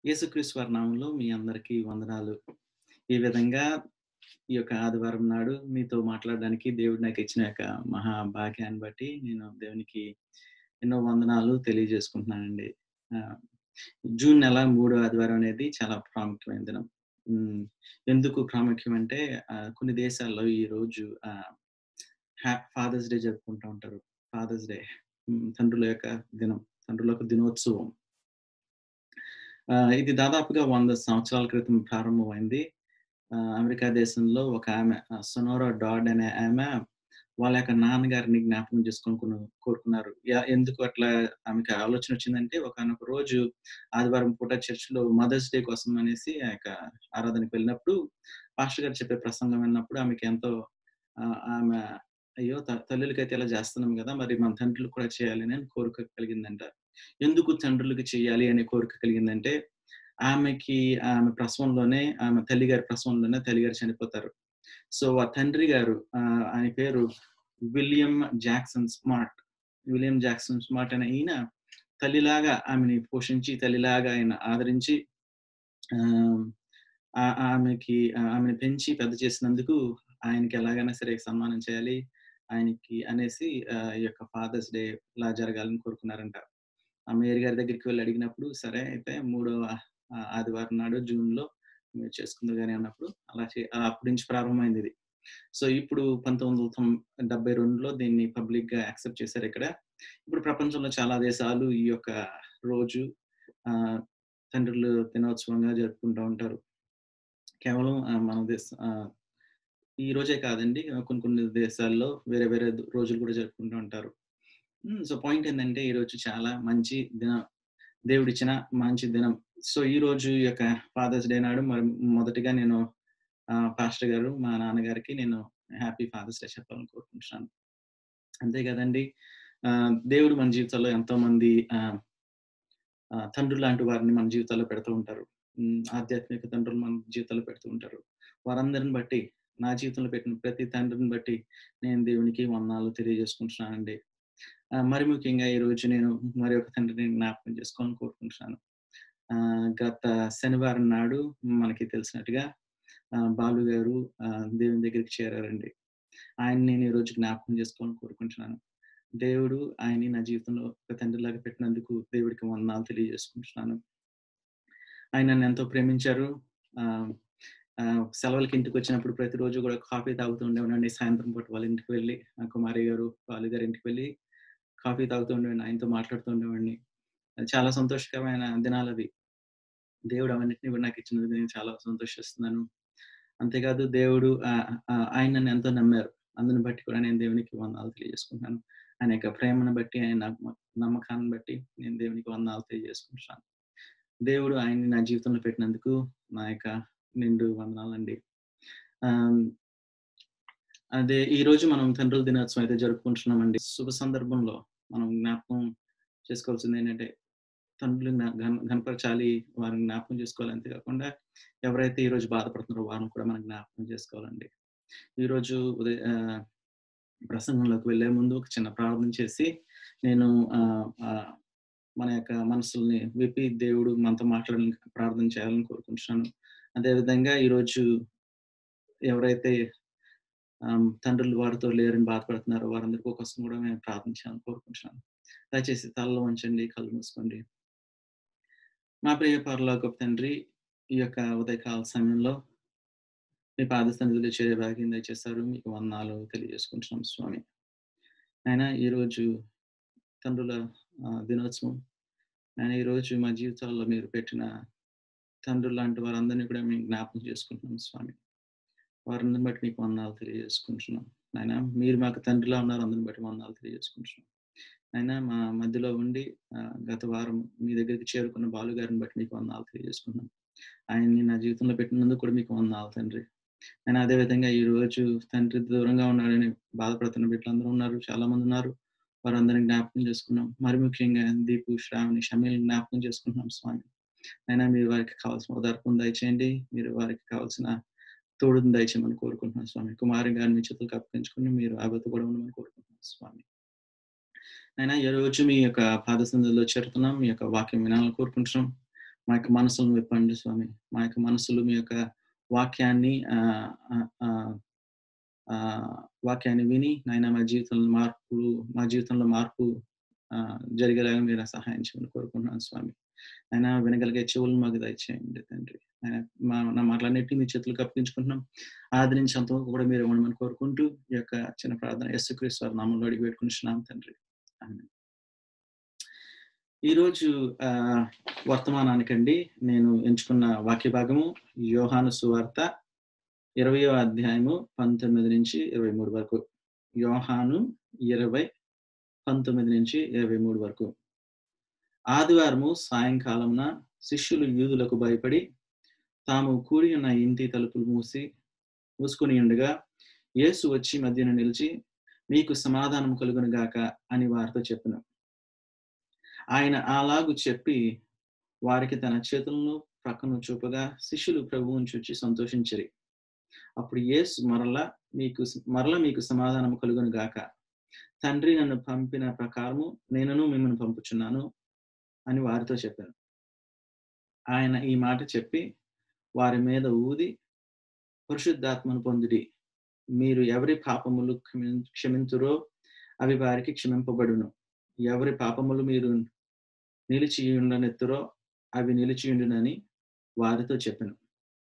యేసుక్రీస్తు వారి నామంలో మీ అందరికీ వందనాలు. ఈ విధంగా ఈ యొక్క ఆదివారం నాడు మీతో మాట్లాడడానికి దేవుడు నాకు ఇచ్చిన యొక్క మహా భాగ్యాన్ని బట్టి నేను దేవునికి ఎన్నో వందనాలు తెలియజేసుకుంటున్నానండి. ఆహ్, జూన్ నెల మూడో ఆదివారం అనేది చాలా ప్రాముఖ్యమైన దినం. హ్మ్. ఎందుకు ప్రాముఖ్యం అంటే ఆహ్, కొన్ని దేశాల్లో ఈరోజు ఆహ్, హ్యా ఫాదర్స్ డే జరుపుకుంటూ ఉంటారు. ఫాదర్స్ డే హ్మ్. తండ్రుల యొక్క దినం. తండ్రుల యొక్క దినోత్సవం. ఆహ్, ఇది దాదాపుగా 100 సంవత్సరాల క్రితం ప్రారంభమైంది. ఆహ్, అమెరికా దేశంలో ఒక ఆమె ఆహ్, సొనోరా డాడ్ అనే ఆమె వాళ్ళ యొక్క నాన్నగారిని జ్ఞాపకం చేసుకోనుకును కోరుకున్నారు. య ఎందుకు అట్లా ఆమెకి ఆలోచన వచ్చిందంటే ఒకానొక రోజు ఆదివారం పూట చర్చ్‌లో మదర్స్ డే కోసం అనేసి ఆ యొక్క ఆరాధనకి వెళ్ళినప్పుడు పాస్టర్ గారు చెప్పే ప్రసంగం విన్నప్పుడు ఆమెకి ఎంతో ఆహ్, ఆమె అయ్యో! త తల్లులకైతే ఇలా చేస్తున్నాం గదా! మరి మన తండ్రులకు కూడా చేయాలని కోరిక కలిగిందంట. ఎందుకు తండ్రులకి చేయాలి అనే కోరిక కలిగిందంటే ఆమెకి ఆమె ప్రసవంలోనే ఆమె తల్లిగారి ప్రసవంలోనే తల్లిగారు చనిపోతారు. సో, ఆ తండ్రి గారు ఆహ్, ఆయన పేరు William Jackson Smart. William Jackson Smart అనే ఈయన తల్లిలాగా ఆమెని పోషించి, తల్లిలాగా ఆయన ఆదరించి ఆహ్, ఆ ఆమెకి ఆమెను పెంచి పెద్ద చేసినందుకు ఆయనకి ఎలాగైనా సరే సన్మానం చేయాలి. ఆయనకి అనేసి ఆహ్, ఈ యొక్క ఫాదర్స్ డే ఇలా జరగాలని కోరుకున్నారంట. ఆ మేరీ గారి దగ్గరికి వెళ్లి అడిగినప్పుడు, సరే అయితే మూడో ఆహ్, ఆదివారం నాడు జూన్‌లో మీరు చేసుకుందురు గాని అన్నప్పుడు అలా చే అప్పటి నుంచి ప్రారంభమైంది ఇది. సో, ఇప్పుడు 1972లో దీన్ని పబ్లిక్‌గా యాక్సెప్ట్ చేశారు ఇక్కడ. ఇప్పుడు ప్రపంచంలో చాలా దేశాలు ఈ యొక్క రోజు ఆహ్, తండ్రుల దినోత్సవంగా జరుపుకుంటూ ఉంటారు. కేవలం ఆహ్, మన దేశ ఆహ్, ఈ రోజే కాదండి కొన్ని కొన్ని దేశాల్లో వేరే వేరే రోజులు కూడా జరుపుకుంటూ ఉంటారు. హ్మ్. సో, పాయింట్ ఏందంటే ఈరోజు చాలా మంచి దినం. దేవుడిచ్చిన మంచి దినం. సో, ఈరోజు ఈ యొక్క ఫాదర్స్ డే నాడు మరి మొదటిగా నేను ఆహ్, పాస్టర్ గారు మా నాన్నగారికి నేను హ్యాపీ ఫాదర్స్ డే చెప్పాలని కోరుకుంటున్నాను. అంతే కదండీ! ఆహ్, దేవుడు మన జీవితాల్లో ఎంతోమంది ఆహ్, ఆహ్, తండ్రుల్లాంటి వారిని మన జీవితాల్లో పెడుతూ ఉంటారు. హ్మ్. ఆధ్యాత్మిక తండ్రులు మన జీవితాల్లో పెడుతూ ఉంటారు. వారందరిని బట్టి నా జీవితంలో పెట్టిన ప్రతి తండ్రిని బట్టి నేను దేవునికి వందనాలు తెలియజేసుకుంటున్నానండి. ఆహ్, మరి ముఖ్యంగా ఈరోజు నేను మరి ఒక తండ్రిని జ్ఞాపకం చేసుకోవాలని కోరుకుంటున్నాను. ఆహ్, గత శనివారం నాడు మనకి తెలిసినట్టుగా ఆహ్, బాలు గారు ఆహ్, దేవుని దగ్గరికి చేరారండి. ఆయన్ని నేను ఈరోజు జ్ఞాపకం చేసుకోవాలని కోరుకుంటున్నాను. దేవుడు ఆయన్ని నా జీవితంలో ఒక తండ్రిలాగా పెట్టినందుకు దేవుడికి వందనాలు తెలియజేసుకుంటున్నాను. ఆయన నన్ను ఎంతో ప్రేమించారు. ఆహ్, ఆహ్, సెలవులకి ఇంటికొచ్చినప్పుడు ప్రతిరోజు కూడా కాఫీ తాగుతూ ఉండేవాడినండి. సాయంత్రం పూట వాళ్ళ ఇంటికి వెళ్లి ఆహ్, కుమారి గారు, బాలు గారి ఇంటికి వెళ్లి కాఫీ తాగుతూ ఉండేవాడిని. ఆయనతో మాట్లాడుతూ ఉండేవాడిని. చాలా సంతోషకరమైన దినాలవి. దేవుడు అవన్నిటిని కూడా నాకు ఇచ్చినందుకు నేను చాలా సంతోషిస్తున్నాను. అంతేకాదు దేవుడు ఆహ్, ఆహ్, ఆయన నన్ను ఎంతో నమ్మారు. అందుని బట్టి కూడా నేను దేవునికి వందనాలు తెలియజేసుకుంటున్నాను. ఆయన యొక్క ప్రేమను బట్టి, ఆయన నమ్మ నమ్మకాన్ని బట్టి నేను దేవునికి వందనాలు తెలియజేసుకుంటున్నాను. దేవుడు ఆయన్ని నా జీవితంలో పెట్టినందుకు నా యొక్క నిండు వందనాలండి. ఆహ్, అదే ఈరోజు మనం తండ్రుల దినోత్సవం అయితే జరుపుకుంటున్నామండి. శుభ సందర్భంలో మనం జ్ఞాపకం చేసుకోవాల్సింది ఏంటంటే తండ్రులని ఘన ఘన ఘనపరచాలి. వారిని జ్ఞాపకం చేసుకోవాలి. అంతే కాకుండా ఎవరైతే ఈరోజు బాధపడుతున్నారో వారిని కూడా మనం జ్ఞాపకం చేసుకోవాలండి. ఈరోజు ఉదయ ఆహ్, ప్రసంగంలోకి వెళ్ళే ముందు ఒక చిన్న ప్రార్థన చేసి నేను ఆహ్, ఆహ్, మన యొక్క మనసుల్ని విప్పి దేవుడు మనతో మాట్లాడాలని ప్రార్థన చేయాలని కోరుకుంటున్నాను. అదేవిధంగా ఈరోజు ఎవరైతే ఆహ్, తండ్రులు వారితో లేరని బాధపడుతున్నారో వారందరి కోసం కూడా నేను ప్రార్థించాలని కోరుకుంటున్నాను. దయచేసి తలలో వంచండి, కళ్ళు మూసుకోండి. మా ప్రియ పరలోకపు తండ్రి, ఈ యొక్క ఉదయకాల సమయంలో మీ పాద సన్నిధిలో చేరే భాగ్యం దయచేశారు. మీకు వందనాలు తెలియజేసుకుంటున్నాం స్వామి. నాయనా ఈరోజు తండ్రుల ఆహ్, దినోత్సవం. నాయనా ఈరోజు మా జీవితాల్లో మీరు పెట్టిన తండ్రుల్లాంటి వారందరిని కూడా మేము జ్ఞాపకం చేసుకుంటున్నాం స్వామి. వారందరిని బట్టి మీకు వందనాలు తెలియజేసుకుంటున్నాం. నాయనా మీరు మాకు తండ్రిలా ఉన్నారు. అందరిని బట్టి వందనాలు తెలియజేసుకుంటున్నాం. నాయనా మా మధ్యలో ఉండి ఆహ్, గత వారం మీ దగ్గరికి చేరుకున్న బాలు గారిని బట్టి మీకు వందనాలు తెలియజేసుకుంటున్నాం. ఆయన్ని నా జీవితంలో పెట్టినందుకు కూడా మీకు వందనాలు తండ్రి. నాయనా అదే విధంగా ఈరోజు తండ్రి దూరంగా ఉన్నాడని బాధపడుతున్న బిడ్డలందరూ ఉన్నారు. చాలా మంది ఉన్నారు. వారందరిని జ్ఞాపకం చేసుకున్నాం. మరి ముఖ్యంగా దీపు, శ్రావణి, షమీల్‌ని జ్ఞాపకం చేసుకుంటున్నాం స్వామి. అయినా మీరు వారికి కావాల్సిన ఓదార్పును దయచేయండి. మీరు వారికి కావాల్సిన తోడును దయచేయమని కోరుకుంటున్నాను స్వామి. కుమారి గారిని మీ చేతులకు అప్పగించుకొని మీరు ఆమెతో కూడా ఉండమని కోరుకుంటున్నాను స్వామి. అయినా ఈరోజు మీ యొక్క పాద సన్నిధిలో చేరుతున్నాం. మీ యొక్క వాక్యం వినాలని కోరుకుంటున్నాం. మా యొక్క మనసులను విప్పండి స్వామి మా యొక్క మనసులు మీ యొక్క వాక్యాన్ని ఆ, ఆ, ఆ, ఆ, వాక్యాన్ని విని నాయన మా జీవితంలో మార్పులు మా జీవితంలో మార్పు ఆ, జరిగేలాగా మీరు సహాయం చేయమని కోరుకుంటున్నాను స్వామి ఆయన వినగలిగే చెవులు మాకు దయచేయండి తండ్రి ఆయన మా నా మాటలన్నింటినీ మీ చేతులకు అప్పగించుకుంటున్నాం ఆదరించి అంతవరకు కూడా మీరు ఇవ్వమని కోరుకుంటూ ఈ యొక్క చిన్న ప్రార్థన యేసుక్రీస్తు వారి నామంలో అడిగి పెట్టుకుంటున్నాం తండ్రి ఆమేన్. ఈరోజు ఆ, వర్తమానానికండి నేను ఎంచుకున్న వాక్య భాగము యోహాను సువార్త ఇరవయో అధ్యాయము పంతొమ్మిది నుంచి ఇరవై మూడు వరకు యోహాను ఇరవై పంతొమ్మిది నుంచి ఇరవై మూడు వరకు ఆదివారము సాయంకాలమున శిష్యులు యూదులకు భయపడి తాము కూడి ఉన్న ఇంటి తలుపులు మూసి మూసుకుని ఉండగా యేసు వచ్చి మధ్యన నిలిచి మీకు సమాధానం కలుగును గాక అని వారితో చెప్పిన ఆయన అలాగు చెప్పి వారికి తన చేతులను ప్రక్కను చూపగా శిష్యులు ప్రభువుని చూచి సంతోషించరి అప్పుడు యేసు మరలా మీకు మరల మీకు సమాధానం కలుగును గాక తండ్రి నన్ను పంపిన ప్రకారము నేనును మిమ్మల్ని పంపుచున్నాను అని వారితో చెప్పాను ఆయన ఈ మాట చెప్పి వారి మీద ఊది పరిశుద్ధాత్మను పొందిడి మీరు ఎవరి పాపములు క్షమి- క్షమింతురో అవి వారికి క్షమింపబడును ఎవరి పాపములు మీరు నిలిచి ఉండనెత్తురో అవి నిలిచి ఉండునని వారితో చెప్పాను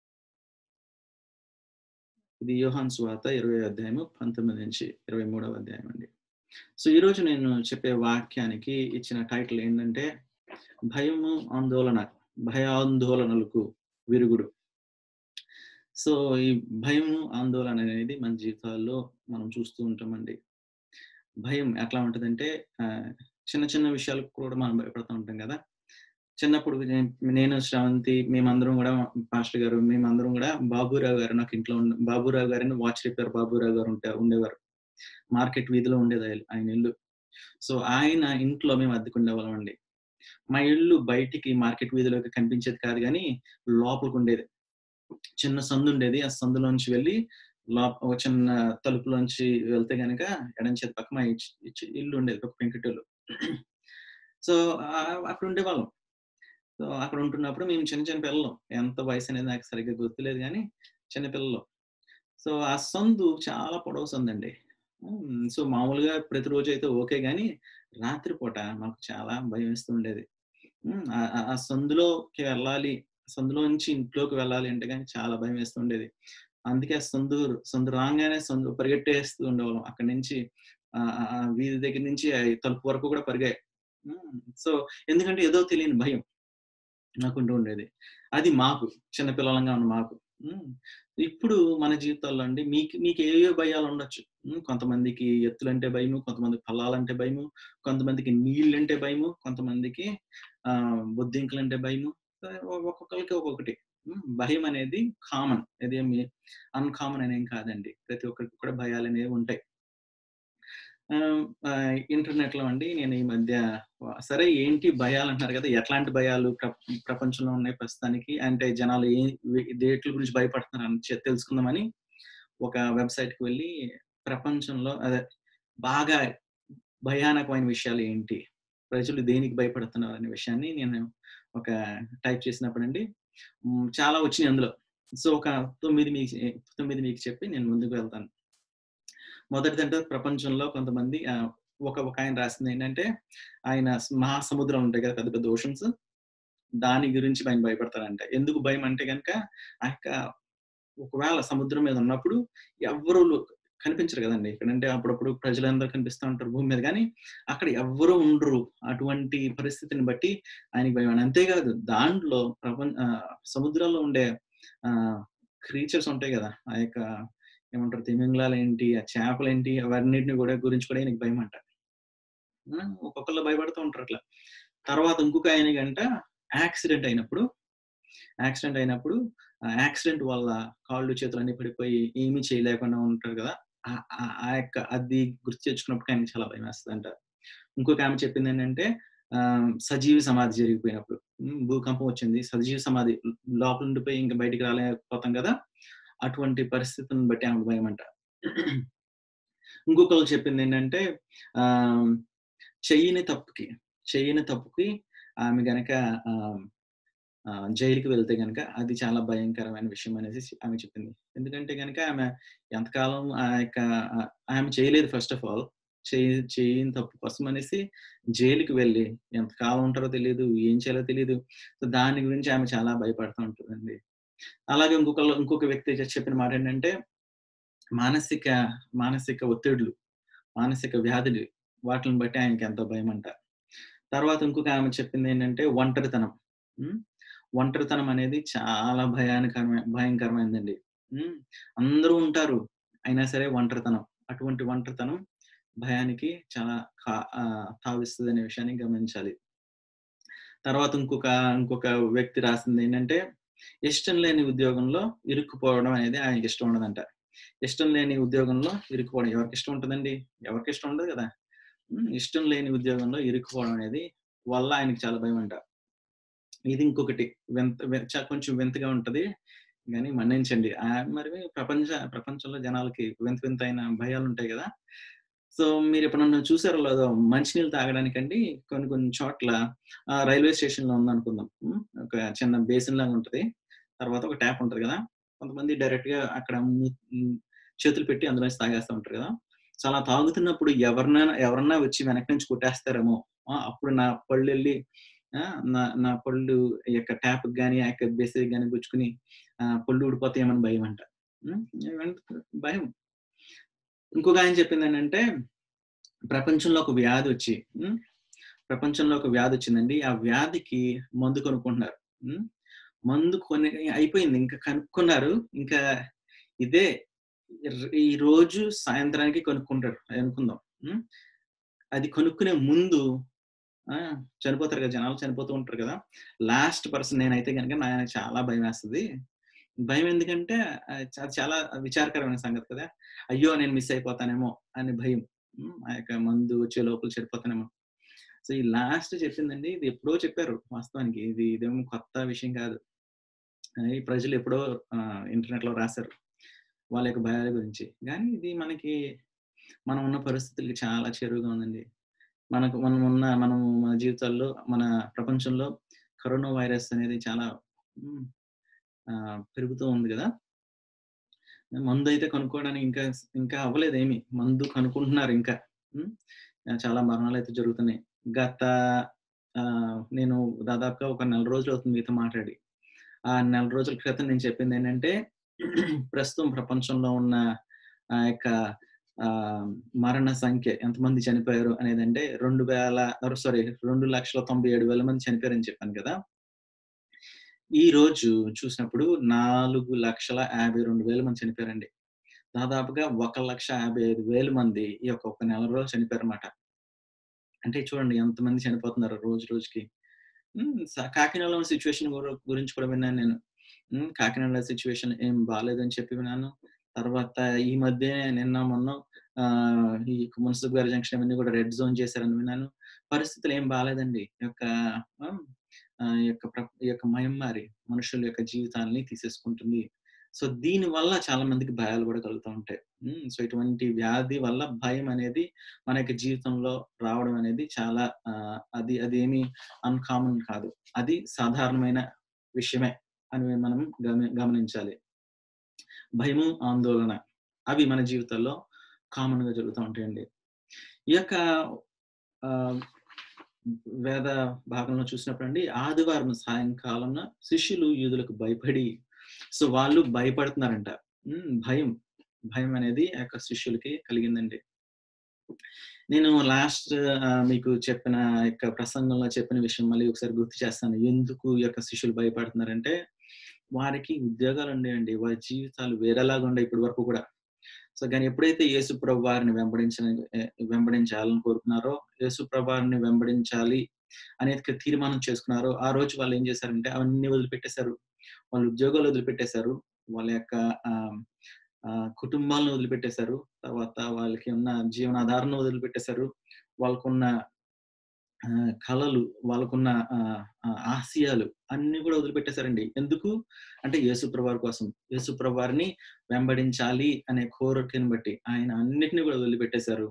ఇది యోహాన్ స్వాత ఇరవై అధ్యాయము పంతొమ్మిది నుంచి ఇరవై మూడవ అధ్యాయం అండి సో ఈరోజు నేను చెప్పే వాక్యానికి ఇచ్చిన టైటిల్ ఏంటంటే భయము ఆందోళన భయాందోళనలకు విరుగుడు సో ఈ భయము ఆందోళన అనేది మన జీవితాల్లో మనం చూస్తూ ఉంటామండి భయం ఎట్లా ఉంటుందంటే ఆ, చిన్న చిన్న విషయాలకు కూడా మనం భయపడుతూ ఉంటాం కదా చిన్నప్పుడు నే- నేను శ్రవంతి మేమందరం కూడా పాస్టర్ గారు మేమందరం కూడా బాబురావు గారు నాకు ఇంట్లో ఉన్న బాబురావు గారిని వాచ్ రిపేర్ బాబురావు గారు ఉంటే ఉండేవారు మార్కెట్ వీధిలో ఉండేది ఆయన- ఆయన ఇల్లు సో ఆయన ఇంట్లో మేము అద్దెకుండేవాళ్ళం అండి మా ఇల్లు బయటికి మార్కెట్ వీధిలోకి కనిపించేది కాదు కానీ లోపలికి ఉండేది చిన్న సందు ఉండేది ఆ సందులోంచి వెళ్ళి లోప ఒక చిన్న తలుపులోంచి వెళ్తే గనక ఎడం చేతి పక్క మా ఇచ్- ఇచ్- ఇల్లు ఉండేది ఒక పెంకుటిల్లు సో ఆ- అక్కడ ఉండేవాళ్ళం సో అక్కడ ఉంటున్నప్పుడు మేము చిన్న చిన్న పిల్లలు ఎంత వయసు అనేది నాకు సరిగ్గా గుర్తులేదు కానీ చిన్న పిల్లలు సో ఆ సందు చాలా పొడవు సందు అండి ఉమ్, సో మామూలుగా ప్రతిరోజు అయితే ఓకే కానీ రాత్రిపూట మాకు చాలా భయం వేస్తూ ఉండేది ఉమ్, ఆ- ఆ- ఆ సందులోకి వెళ్ళాలి సందులో నుంచి ఇంట్లోకి వెళ్ళాలి అంటే కానీ చాలా భయం వేస్తూ ఉండేది అందుకే ఆ సందు సందు రాగానే సందు పరిగెట్టేస్తూ ఉండేవాళ్ళం అక్కడి నుంచి ఆ ఆ- ఆ వీధి దగ్గర నుంచి ఆ తలుపు వరకు కూడా పరిగాయి సో ఎందుకంటే ఏదో తెలియని భయం నాకుంటూ ఉండేది అది మాకు చిన్నపిల్లలంగా ఉన్న మాకు ఉమ్, ఇప్పుడు మన జీవితాల్లో అండి మీకు మీకు ఏవో భయాలు ఉండొచ్చు ఉమ్, కొంతమందికి ఎత్తులంటే భయము కొంతమందికి పొలాలంటే భయము కొంతమందికి నీళ్ళంటే భయము కొంతమందికి ఆ బొద్దింకలంటే భయము సో, ఒ- ఒక్కొక్కరికి ఒక్కొక్కటి ఉమ్, భయం అనేది కామన్ ఇదేమి అన్కామన్ అనేం కాదండి ప్రతి ఒక్కరికి కూడా భయాలు అనేవి ఉంటాయి ఇంటర్నెట్ లో అండి నేను ఈ మధ్య వా- సరే ఏంటి భయాలు అంటున్నారు కదా ఎట్లాంటి భయాలు ప్ర- ప్రపంచంలో ఉన్నాయి ప్రస్తుతానికి అంటే జనాలు ఏ వే- దేట్ల గురించి భయపడుతున్నారు అని చె- తెలుసుకుందామని ఒక వెబ్సైట్ కి వెళ్ళి ప్రపంచంలో అదే బాగా భయానకమైన విషయాలు ఏంటి ప్రజలు దేనికి భయపడుతున్నారు అనే విషయాన్ని నేను ఒక టైప్ చేసినప్పుడు అండి మ్, చాలా వచ్చినాయి అందులో సో ఒక తొమ్మిది మీకు తొమ్మిది మీకు చెప్పి నేను ముందుకు వెళ్తాను మొదటిదంటే ప్రపంచంలో కొంతమంది ఆ, ఒక ఒక ఆయన రాసింది ఏంటంటే ఆయన మహాసముద్రం ఉంటాయి కదా పెద్ద పెద్ద ఓషన్స్ దాని గురించి ఆయన భయపడతారంట ఎందుకు భయం అంటే కనుక ఆ యొక్క ఒకవేళ సముద్రం మీద ఉన్నప్పుడు ఎవ్వరు కనిపించరు కదండి ఇక్కడంటే అప్పుడప్పుడు ప్రజలందరూ కనిపిస్తూ ఉంటారు భూమి మీద కానీ అక్కడ ఎవ్వరూ ఉండరు అటువంటి పరిస్థితిని బట్టి ఆయనకి భయం అని అంతేకాదు దాంట్లో ప్రపంచ ఆ, సముద్రంలో ఉండే క్రీచర్స్ ఉంటాయి కదా ఆ యొక్క ఏమంటారు తిమింగళాలు ఏంటి ఆ చేపలు ఏంటి అవన్నిటిని కూడా గురించి కూడా ఆయనకి భయం అంట ఆ, ఒక్కొక్కళ్ళు భయపడుతూ ఉంటారు అట్లా తర్వాత ఇంకొక ఆయనకంట యాక్సిడెంట్ అయినప్పుడు యాక్సిడెంట్ అయినప్పుడు ఆ యాక్సిడెంట్ వల్ల కాళ్ళు చేతులు అన్ని పడిపోయి ఏమీ చేయలేకుండా ఉంటారు కదా ఆ- ఆ- ఆ యొక్క అది గుర్తు తెచ్చుకున్నప్పుడు ఆయనకి చాలా భయం వేస్తుంది అంట ఇంకొక ఆమె చెప్పింది ఏంటంటే ఆ, సజీవ సమాధి జరిగిపోయినప్పుడు ఉమ్, భూకంపం వచ్చింది సజీవ సమాధి లోపల ఉండిపోయి ఇంకా బయటికి రాలేకపోతాం కదా అటువంటి పరిస్థితిని బట్టి ఆమెకు భయం అంట ఇంకొకరు చెప్పింది ఏంటంటే ఆ చెయ్యని తప్పుకి చెయ్యని తప్పుకి ఆమె గనక ఆ, ఆహ్, జైలుకి వెళ్తే గనక అది చాలా భయంకరమైన విషయం అనేసి ఆమె చెప్పింది. ఎందుకంటే గనక ఆమె ఎంతకాలం ఆ యొక్క ఆహ్, ఆమె చేయలేదు ఫస్ట్ ఆఫ్ ఆల్. చేయి చేయని తప్పు కోసం అనేసి జైలుకి వెళ్లి ఎంతకాలం ఉంటారో తెలీదు. ఏం చేయాలో తెలీదు. సో, దాని గురించి ఆమె చాలా భయపడుతూ ఉంటదండి. అలాగే ఇంకొకళ్ళు ఇంకొక వ్యక్తి చె చెప్పిన మాటేంటంటే మానసిక మానసిక ఒత్తిడులు, మానసిక వ్యాధులు వాటిలిని బట్టి ఆయనకెంతో భయమంట. తర్వాత ఇంకొక ఆమె చెప్పిందేంటంటే ఒంటరితనం. హ్మ్. ఒంటరితనం అనేది చాలా భయానకరమైన భయంకరమైనదండి. హ్మ్. అందరూ ఉంటారు. అయినా సరే ఒంటరితనం. అటువంటి ఒంటరితనం భయానికి చాలా కా ఆహ్, తావిస్తదనే విషయాన్ని గమనించాలి. తర్వాత ఇంకొక ఇంకొక వ్యక్తి రాసిందేంటంటే ఇష్టం లేని ఉద్యోగంలో ఇరుక్కుపోవడం అనేది ఆయనకిష్టం ఉండదంట. ఇష్టం లేని ఉద్యోగంలో ఇరుక్కుపోవడం ఎవరికిష్టం ఉంటదండి? ఎవరికిష్టం ఉండదు గదా! హ్మ్. ఇష్టం లేని ఉద్యోగంలో ఇరుక్కుపోవడం అనేది వల్ల ఆయనకి చాలా భయమంట. ఇది ఇంకొకటి వింత వి చ కొంచెం వింతగా ఉంటది. గానీ మన్నించండి. ఆహ్, మరి ప్రపంచ ప్రపంచంలో జనాలకి వింత వింతైన భయాలుంటాయి గదా! సో, మీరెప్పుడన్నా చూసారో లేదో మంచినీళ్ళు తాగడానికండి కొన్ని కొన్ని చోట్ల ఆహ్, రైల్వే స్టేషన్‌లో ఉందనుకుందాం. హ్మ్. ఒక చిన్న బేసిన్ లాగా ఉంటది. తర్వాత ఒక ట్యాప్ ఉంటది గదా! కొంతమంది డైరెక్ట్‌గా అక్కడ ము హ్మ్. చేతులు పెట్టి అందులోంచి తాగేస్తా ఉంటారు గదా! సో, అలా తాగుతున్నప్పుడు ఎవరినైనా ఎవరన్నా వచ్చి వెనక నుంచి కొట్టేస్తారేమో! ఆ! అప్పుడు నా పళ్ళెళ్ళి ఆ! నా నా పళ్ళు ఈ యొక్క ట్యాప్‌కి గాని, ఆ యొక్క బేసిన్‌కి గాని గుచ్చుకొని ఆహ్, పళ్ళు ఊడిపోతాయేమో అని భయమంట. హ్మ్. ఏమంటే భయం. ఇంకొక ఆయన చెప్పిందేంటంటే ప్రపంచంలో ఒక వ్యాధొచ్చి హ్మ్. ప్రపంచంలో ఒక వ్యాధొచ్చిందండి. ఆ వ్యాధికి మందు కనుక్కుంటున్నారు. హ్మ్. మందు కొని అయిపోయింది. ఇంకా కనుక్కున్నారు. ఇంకా ఇదే ర్ ఈరోజు సాయంత్రానికి కనుక్కుంటారు అనుకుందాం. హ్మ్. అది కనుక్కునే ముందు ఆ! చనిపోతారు కదా! జనాలు చనిపోతూ ఉంటారు కదా! లాస్ట్ పర్సన్ నేనైతే గనక నాకు చాలా భయమేస్తది. భయం ఎందుకంటే ఆహ్, చ చాలా విచారకరమైన సంగతి కదా! అయ్యో! నేను మిస్ అయిపోతానేమో అని భయం. హ్మ్. ఆ యొక్క మందు వచ్చే లోపల చెడిపోతానేమో. సో, ఈ లాస్ట్ చెప్పిందండి ఇది ఎప్పుడో చెప్పారు వాస్తవానికి. ఇది ఇదేమో కొత్త విషయం కాదు. ఆహ్, ఈ ప్రజలు ఎప్పుడో ఆహ్, ఇంటర్నెట్‌లో రాసారు. వాళ్ళ యొక్క భయాల గురించి. గానీ ఇది మనకి మనం ఉన్న పరిస్థితులకి చాలా చేరువగా ఉందండి. మనకు మనం ఉన్న మనం మన జీవితాల్లో మన ప్రపంచంలో కరోనా వైరస్ అనేది చాలా హ్మ్. ఆహ్, పెరుగుతూ ఉంది గదా! మందయితే కనుక్కోవడానికి ఇంకా స్ ఇంకా అవ్వలేదేమి. మందు కనుక్కుంటున్నారు ఇంకా. హ్మ్. ఆహ్, చాలా మరణాలయితే జరుగుతున్నాయి. గత ఆహ్, నేను దాదాపుగా ఒక నెల రోజులవుతుంది మీతో మాట్లాడి. ఆ నెల రోజుల క్రితం నేను చెప్పిందేంటంటే ప్రస్తుతం ప్రపంచంలో ఉన్న ఆ యొక్క ఆహ్, మరణ సంఖ్య ఎంతమంది చనిపోయారు అనేదంటే 2000 ఆర్ సారీ 2,97,000 మంది చనిపోయారని చెప్పాను కదా! ఈ రోజు చూసినప్పుడు 4,52,000 మంది చనిపోయారండి. దాదాపుగా 1,55,000 మంది ఈ యొక్క ఒక నెలలో చనిపోయారన్నమాట. అంటే చూడండి ఎంతమంది చనిపోతున్నారో రోజు రోజుకి. హ్మ్. స కాకినాడలో ఉన్న సిట్యుయేషన్ గుర గురించి కూడా విన్నాను నేను. హ్మ్. కాకినాడలో సిట్యుయేషన్ ఏం బాలేదని చెప్పి విన్నాను. తర్వాత ఈ మధ్య నిన్న మొన్న ఆహ్, ఈ మున్సిపల్ గారి జంక్షన్ ఇవన్నీ కూడా రెడ్ జోన్ చేశారని విన్నాను. పరిస్థితులు ఏం బాలేదండి. ఈ యొక్క ఆహ్, ఆహ్, ఈ యొక్క ప్ర ఈ యొక్క మహమ్మారి మనుషుల యొక్క జీవితాల్ని తీసేసుకుంటుంది. సో, దీని వల్ల చాలా మందికి భయాలు కూడా కలుగుతా ఉంటాయి. హ్మ్. సో, ఇటువంటి వ్యాధి వల్ల భయం అనేది మన యొక్క జీవితంలో రావడం అనేది చాలా ఆహ్, అది అదేమి అన్‌కామన్ కాదు. అది సాధారణమైన విషయమే అని మనం గమ గమనించాలి. భయము, ఆందోళన అవి మన జీవితాల్లో కామన్‌గా జరుగుతా ఉంటాయండి. ఈ యొక్క ఆహ్, వేద భాగంలో చూసినప్పుడండి ఆదివారం సాయంకాలంన శిష్యులు యూదులకు భయపడి సో, వాళ్ళు భయపడుతున్నారంట. హ్మ్. భయం. భయం అనేది ఆ యొక్క శిష్యులకి కలిగిందండి. నేను లాస్ట్ ఆహ్, మీకు చెప్పిన యొక్క ప్రసంగంలో చెప్పిన విషయం మళ్ళీ ఒకసారి గుర్తు చేస్తాను. ఎందుకు ఈ యొక్క శిష్యులు భయపడుతున్నారంటే, వారికి ఉద్యోగాలుండేయండి. వారి జీవితాలు వేరేలాగా ఉండాయి ఇప్పటి వరకు కూడా. సో, కానీ ఎప్పుడైతే యేసు ప్రభు వారిని వెంబడించిన ఎ వెంబడించాలని కోరుకున్నారో, యేసు ప్రభు వారిని వెంబడించాలి అనేది తీర్మానం చేసుకున్నారో, ఆ రోజు వాళ్ళు ఏం చేశారంటే అవన్నీ వదిలిపెట్టేశారు. వాళ్ళ ఉద్యోగాలు వదిలిపెట్టేశారు. వాళ్ళ యొక్క ఆహ్, ఆహ్, కుటుంబాలను వదిలిపెట్టేశారు. తర్వాత వాళ్ళకి ఉన్న జీవనాధారాన్ని వదిలిపెట్టేశారు. వాళ్ళకున్న ఆహ్, కలలు, వాళ్ళకున్న ఆహ్, ఆహ్, ఆశయాలు అన్నీ కూడా వదిలిపెట్టేశారండి. ఎందుకు? అంటే యేసుప్రభు వారి కోసం. యేసుప్రభు వారిని వెంబడించాలి అనే కోరికను బట్టి ఆయన అన్నిటిని కూడా వదిలిపెట్టేశారు.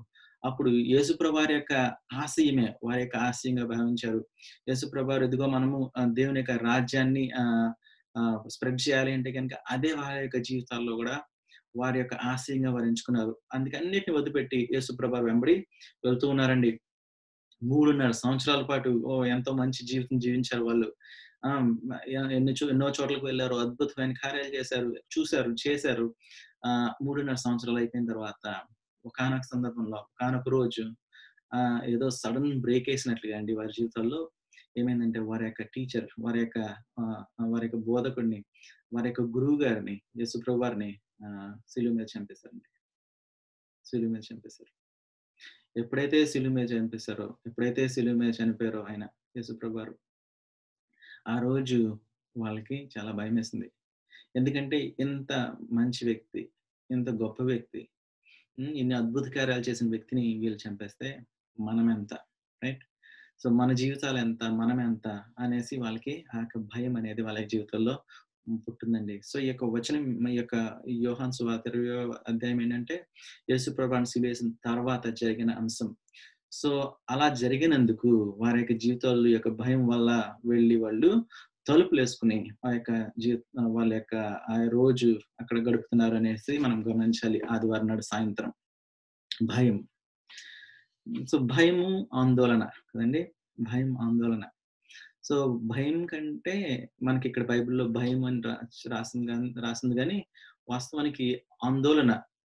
అప్పుడు యేసుప్రభు వారి యొక్క ఆశయమే వారి యొక్క ఆశయంగా భావించారు యేసుప్రభు వారు ఎదుగో మనము ఆ, దేవుని యొక్క రాజ్యాన్ని స్ప్రెడ్ చేయాలి అంటే కనుక అదే వారి యొక్క జీవితాల్లో కూడా వారి యొక్క ఆశయంగా వారు ఎంచుకున్నారు అందుకే అన్నిటిని వదిలిపెట్టి యేసుప్రభు వారు వెంబడి వెళ్తూ ఉన్నారండి మూడున్నర సంవత్సరాల పాటు ఓ ఎంతో మంచి జీవితం జీవించారు వాళ్ళు ఆ ఎ- ఎన్ని చో- ఎన్నో చోట్లకు వెళ్ళారు అద్భుతమైన కార్యాలు చేశారు చూశారు చేశారు ఆ మూడున్నర సంవత్సరాలు అయిపోయిన తర్వాత ఒకనొక సందర్భంలో ఒకనొక రోజు ఆ ఏదో సడన్ బ్రేక్ వేసినట్లుగా అండి వారి జీవితాల్లో ఏమైందంటే వారి యొక్క టీచర్ వారి యొక్క ఆ, వారి యొక్క బోధకుడిని వారి యొక్క గురువు గారిని యేసుప్రభు వారిని ఆ, శిలువ మీద చంపేశారండి శిలువ మీద చంపేశారు ఎప్పుడైతే శిలువ మీద చంపేశారో ఎప్పుడైతే శిలువ మీద చనిపోయారో ఆయన యేసుప్రభు వారు ఆ రోజు వాళ్ళకి చాలా భయం వేసింది ఎందుకంటే ఇంత మంచి వ్యక్తి ఇంత గొప్ప వ్యక్తి ఉమ్, ఇన్ని అద్భుత కార్యాలు చేసిన వ్యక్తిని వీళ్ళు చంపేస్తే మనం ఎంత రైట్ సో మన జీవితాలు ఎంత మనం ఎంత అనేసి వాళ్ళకి ఆ యొక్క భయం అనేది వాళ్ళ జీవితంలో పుట్టిందండి సో ఈ యొక్క వచనం ఈ యొక్క యోహాన్ సువార్త ఇరవై అధ్యాయం ఏంటంటే యేసు ప్రభాన్ని సిలివేసిన తర్వాత జరిగిన అంశం సో అలా జరిగినందుకు వారి యొక్క జీవితాల్లో యొక్క భయం వల్ల వెళ్ళి వాళ్ళు తలుపులు వేసుకుని ఆ యొక్క జీ వాళ్ళ యొక్క ఆ రోజు అక్కడ గడుపుతున్నారు అనేసి మనం గమనించాలి ఆదివారం నాడు సాయంత్రం భయం సో భయము ఆందోళన కదండి భయం ఆందోళన సో భయం కంటే మనకి ఇక్కడ బైబిల్లో భయం అని రా- రాసింది కానీ రాసింది కానీ వాస్తవానికి ఆందోళన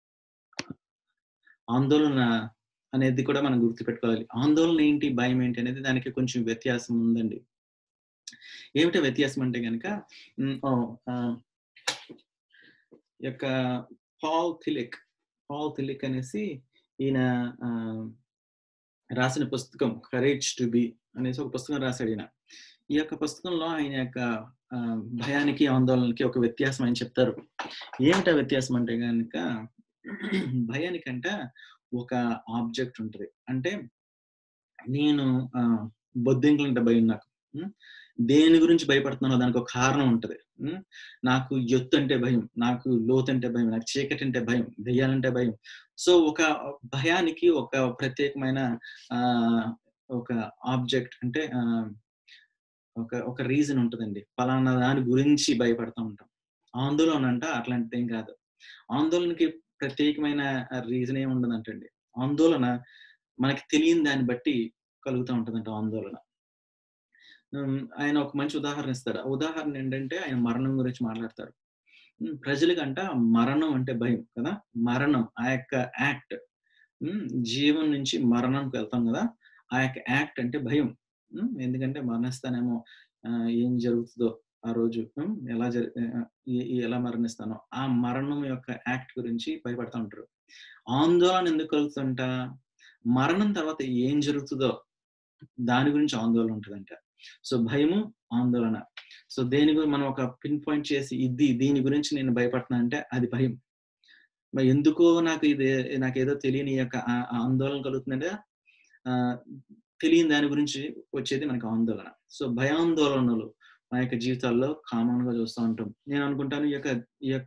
ఆందోళన అనేది కూడా మనం గుర్తుపెట్టుకోవాలి ఆందోళన ఏంటి భయం ఏంటి అనేది దానికి కొంచెం వ్యత్యాసం ఉందండి ఏమిటో వ్యత్యాసం అంటే కనుక యొక్క పాల్ థిలిక్ పాల్ థిలిక్ అనేసి ఈయన ఆ, రాసిన పుస్తకం కరేజ్ టు బి అనేసి ఒక పుస్తకం రాశాడు ఈయన ఈ యొక్క పుస్తకంలో ఆయన యొక్క ఆ, భయానికి ఆందోళనకి ఒక వ్యత్యాసం ఆయన చెప్తారు ఏమిటా వ్యత్యాసం అంటే కనుక భయానికంట ఒక ఆబ్జెక్ట్ ఉంటుంది అంటే నేను ఆ, బొద్దింకలంటే భయం నాకు ఉం? దేని గురించి భయపడుతున్నానో దానికి ఒక కారణం ఉంటుంది ఉం? నాకు ఎత్తు అంటే భయం నాకు లోతు అంటే భయం నాకు చీకటి అంటే భయం దెయ్యాలంటే భయం సో ఒక భయానికి ఒక ప్రత్యేకమైన ఆ ఒక ఆబ్జెక్ట్ అంటే ఆ, ఒక ఒక రీజన్ ఉంటుందండి ఫలానా దాని గురించి భయపడతా ఉంటాం ఆందోళన అంట అట్లాంటిది ఏం కాదు ఆందోళనకి ప్రత్యేకమైన రీజన్ ఏమి ఉండదంటండి ఆందోళన మనకి తెలియని దాన్ని బట్టి కలుగుతూ ఉంటుందంట ఆందోళన ఉమ్, ఆయన ఒక మంచి ఉదాహరణ ఇస్తాడు ఆ ఉదాహరణ ఏంటంటే ఆయన మరణం గురించి మాట్లాడతారు ఉమ్, ప్రజలకంట మరణం అంటే భయం కదా మరణం ఆ యొక్క యాక్ట్ జీవం నుంచి మరణంకి వెళ్తాం కదా ఆ యొక్క యాక్ట్ అంటే భయం ఉమ్, ఎందుకంటే మరణిస్తానేమో ఆ, ఏం జరుగుతుందో ఆ రోజు ఉమ్, ఎలా జరి ఆ, ఏ- ఏ- ఎలా మరణిస్తానో ఆ మరణం యొక్క యాక్ట్ గురించి భయపడతా ఉంటారు ఆందోళన ఎందుకు కలుగుతుంట మరణం తర్వాత ఏం జరుగుతుందో దాని గురించి ఆందోళన ఉంటుందంట సో భయము ఆందోళన సో దేని గురించి మనం ఒక పిన్ పాయింట్ చేసి ఇది దీని గురించి నేను భయపడుతున్నా అంటే అది భయం మరి ఎందుకో నాకు ఇది నాకు ఏదో తెలియని ఈ యొక్క ఆ- ఆ ఆందోళన కలుగుతుందంటే ఆ, తెలియని దాని గురించి వచ్చేది మనకు ఆందోళన సో భయాందోళనలు మన యొక్క జీవితాల్లో కామన్ గా చూస్తూ ఉంటాం నేను అనుకుంటాను ఈ యొక్క ఈ యొక్క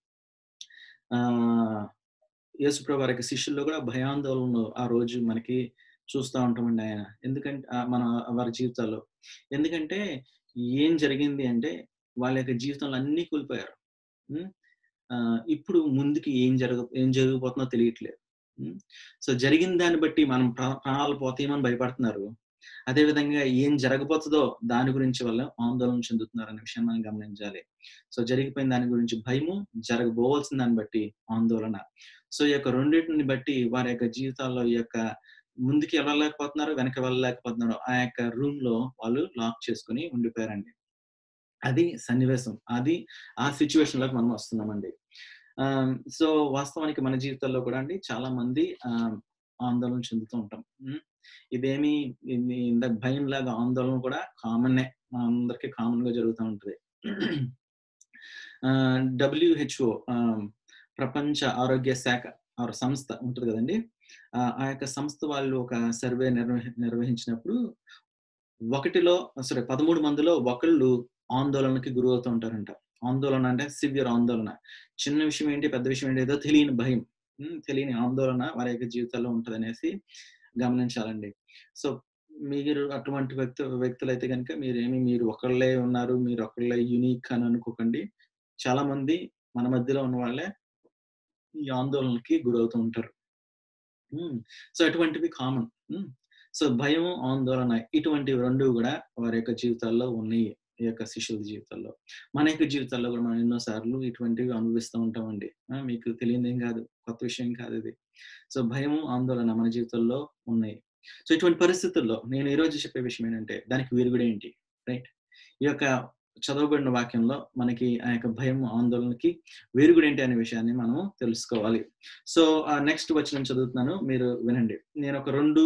ఆ యేసుప్రభు వారి యొక్క శిష్యుల్లో కూడా భయాందోళనలు ఆ రోజు మనకి చూస్తూ ఉంటామండి ఆయన ఎందుకంటే ఆ మన వారి జీవితాల్లో ఎందుకంటే ఏం జరిగింది అంటే వాళ్ళ యొక్క జీవితంలో అన్ని కోల్పోయారు ఉం? ఆ, ఇప్పుడు ముందుకి ఏం జరగ ఏం జరగబోతుందో తెలియట్లేదు ఉం? సో జరిగిన దాన్ని బట్టి మనం ప్రా- ప్రాణాలు పోతాయేమని భయపడుతున్నారు అదే విధంగా ఏం జరగబోతుందో దాని గురించి వాళ్ళు ఆందోళన చెందుతున్నారు అనే విషయం మనం గమనించాలి సో జరిగిపోయిన దాని గురించి భయము జరగబోవలసిన దాన్ని బట్టి ఆందోళన సో ఈ యొక్క రెండింటిని బట్టి వారి యొక్క జీవితాల్లో ఈ యొక్క ముందుకి వెళ్ళలేకపోతున్నారు వెనక వెళ్ళలేకపోతున్నారు ఆ యొక్క రూమ్ లో వాళ్ళు లాక్ చేసుకుని ఉండిపోయారండి అది సన్నివేశం అది ఆ సిచ్యువేషన్ లోకి మనం వస్తున్నామండి సో వాస్తవానికి మన జీవితాల్లో కూడా అండి చాలా మంది ఆ, ఆందోళన చెందుతూ ఉంటాం ఉమ్, ఇదేమి ఇది ఇంత భయం లాగా ఆందోళన కూడా కామన్ అందరికి కామన్ గా జరుగుతూ ఉంటుంది డబ్ల్యూహెచ్ఓ ప్రపంచ ఆరోగ్య శాఖ ఆర్ సంస్థ ఉంటుంది కదండి ఆ ఆ యొక్క సంస్థ వాళ్ళు ఒక సర్వే నిర్వహి నిర్వహించినప్పుడు ఒకటిలో సారీ పదమూడు మందిలో ఒకళ్ళు ఆందోళనకి గురి అవుతూ ఉంటారంట ఆందోళన అంటే సివియర్ ఆందోళన చిన్న విషయం ఏంటి పెద్ద విషయం ఏంటి ఏదో తెలియని భయం ఉమ్, తెలియని ఆందోళన వారి యొక్క జీవితాల్లో ఉంటదనేసి గమనించాలండి సో మీరు అటువంటి వ్యక్తు వ్యక్తులైతే కనుక మీరేమి మీరు ఒకళ్ళే ఉన్నారు మీరు ఒకళ్ళే యూనిక్ అని అనుకోకండి చాలా మంది మన మధ్యలో ఉన్న వాళ్ళే ఈ ఆందోళనకి గురవుతూ ఉంటారు సో అటువంటివి కామన్ సో భయం ఆందోళన ఇటువంటి రెండు కూడా వారి యొక్క జీవితాల్లో ఉన్నాయి ఈ యొక్క శిష్యుల జీవితాల్లో మన యొక్క జీవితాల్లో కూడా మనం ఎన్నో సార్లు ఇటువంటివి అనుభవిస్తూ ఉంటామండి ఆ, మీకు తెలియదేం కాదు కొత్త విషయం కాదు ఇది సో భయం ఆందోళన మన జీవితంలో ఉన్నాయి సో ఇటువంటి పరిస్థితుల్లో నేను ఈ రోజు చెప్పే విషయం ఏంటంటే దానికి విరుగుడు ఏంటి రైట్ ఈ యొక్క చదవబడిన వాక్యంలో మనకి ఆ యొక్క భయం ఆందోళనకి వేరుగుడు ఏంటి అనే విషయాన్ని మనం తెలుసుకోవాలి సో నెక్స్ట్ వచ్చిన చదువుతున్నాను మీరు వినండి నేను ఒక రెండు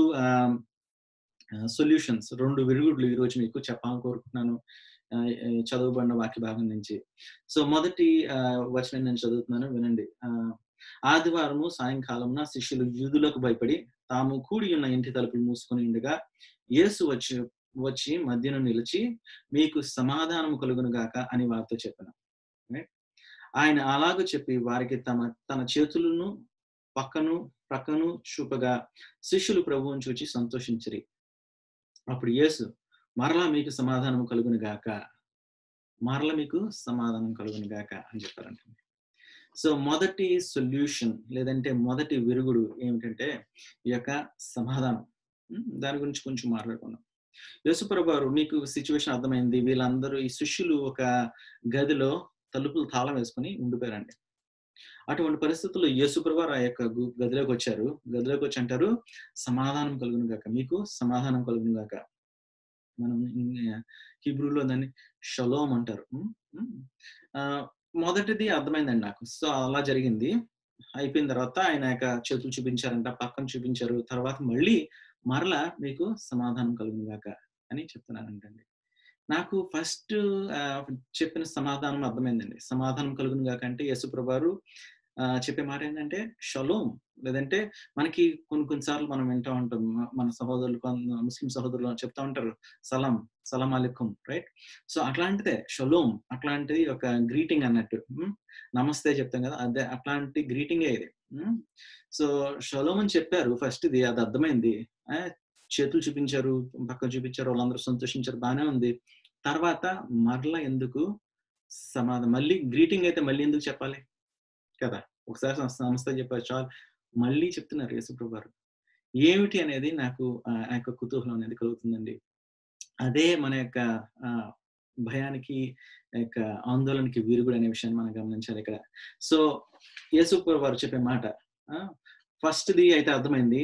సొల్యూషన్స్ రెండు విరుగుడులు ఈరోజు మీకు చెప్పాలని కోరుకుంటున్నాను ఆ, ఈ చదవబడిన వాక్య భాగం నుంచి సో మొదటి ఆ, వచనం నేను చదువుతున్నాను వినండి ఆ, ఆదివారము సాయంకాలంన శిష్యులు యూదులకు భయపడి తాము కూడి ఉన్న ఇంటి తలుపులు మూసుకొని ఉండగా యేసు వచ్చి వచ్చి మధ్యను నిలిచి మీకు సమాధానము కలుగును గాక అని వారితో చెప్పాను ఆయన అలాగ చెప్పి వారికి తమ తన చేతులను పక్కను ప్రక్కను చూపగా శిష్యులు ప్రభువుని చూచి సంతోషించిరి అప్పుడు యేసు మరలా మీకు సమాధానం కలుగును గాక మరల మీకు సమాధానం కలుగును గాక అని చెప్పారంట సో మొదటి సొల్యూషన్ లేదంటే మొదటి విరుగుడు ఏమిటంటే ఈ యొక్క సమాధానం ఉమ్, దాని గురించి కొంచెం మాట్లాడుకుందాం యేసుప్రభు వారు మీకు సిచ్యువేషన్ అర్థమైంది వీళ్ళందరూ ఈ శిష్యులు ఒక గదిలో తలుపులు తాళం వేసుకుని ఉండిపోయారండి అటువంటి పరిస్థితుల్లో యేసుప్రభు వారు ఆ యొక్క గు- గదిలోకి వచ్చారు గదిలోకి వచ్చి అంటారు సమాధానం కలుగును గాక మీకు సమాధానం కలుగును గాక మనం హిబ్రూలో దాన్ని షలోమ్ అంటారు ఉమ్, ఉమ్. ఆ, మొదటిది అర్థమైందండి నాకు సో అలా జరిగింది అయిపోయిన తర్వాత ఆయన యొక్క చేతులు చూపించారంట పక్కన చూపించారు తర్వాత మళ్ళీ మరలా మీకు సమాధానం కలుగును గాక అని చెప్తున్నానంటండి నాకు ఫస్ట్ చెప్పిన సమాధానం అర్థమైందండి సమాధానం కలుగును గాక అంటే యేసుప్రభారు ఆ, చెప్పే మాట ఏంటంటే షలోమ్ లేదంటే మనకి కొన్ని కొన్నిసార్లు మనం వింటూ ఉంటాం మ- మన సహోదరులు కొంత ముస్లిం సహోదరులు చెప్తా ఉంటారు సలాం సలాం అలైకుం రైట్ సో అట్లాంటిదే షలోమ్ అట్లాంటిది ఒక గ్రీటింగ్ అన్నట్టు ఉమ్, నమస్తే చెప్తాం కదా అదే అట్లాంటి గ్రీటింగే ఇది ఉమ్. సో షలోమ్ అని చెప్పారు ఫస్ట్ ఇది అది అర్థమైంది ఆ, చేతులు చూపించారు పక్కన చూపించారు వాళ్ళందరూ సంతోషించారు బాగానే ఉంది తర్వాత మరలా ఎందుకు సమాధానం మళ్ళీ గ్రీటింగ్ అయితే మళ్ళీ ఎందుకు చెప్పాలి కదా ఒకసారి నమస్తే నమస్తే చెప్పారు చాలు మళ్ళీ చెప్తున్నారు యేసుప్రభు గారు ఏమిటి అనేది నాకు ఆ ఆ యొక్క కుతూహలం అనేది కలుగుతుందండి అదే మన యొక్క ఆ, భయానికి ఆ యొక్క ఆందోళనకి వీరుగుడు అనే విషయాన్ని మనం గమనించాలి ఇక్కడ సో యేసుప్రభు వారు చెప్పే మాట ఫస్ట్ది అయితే అర్థమైంది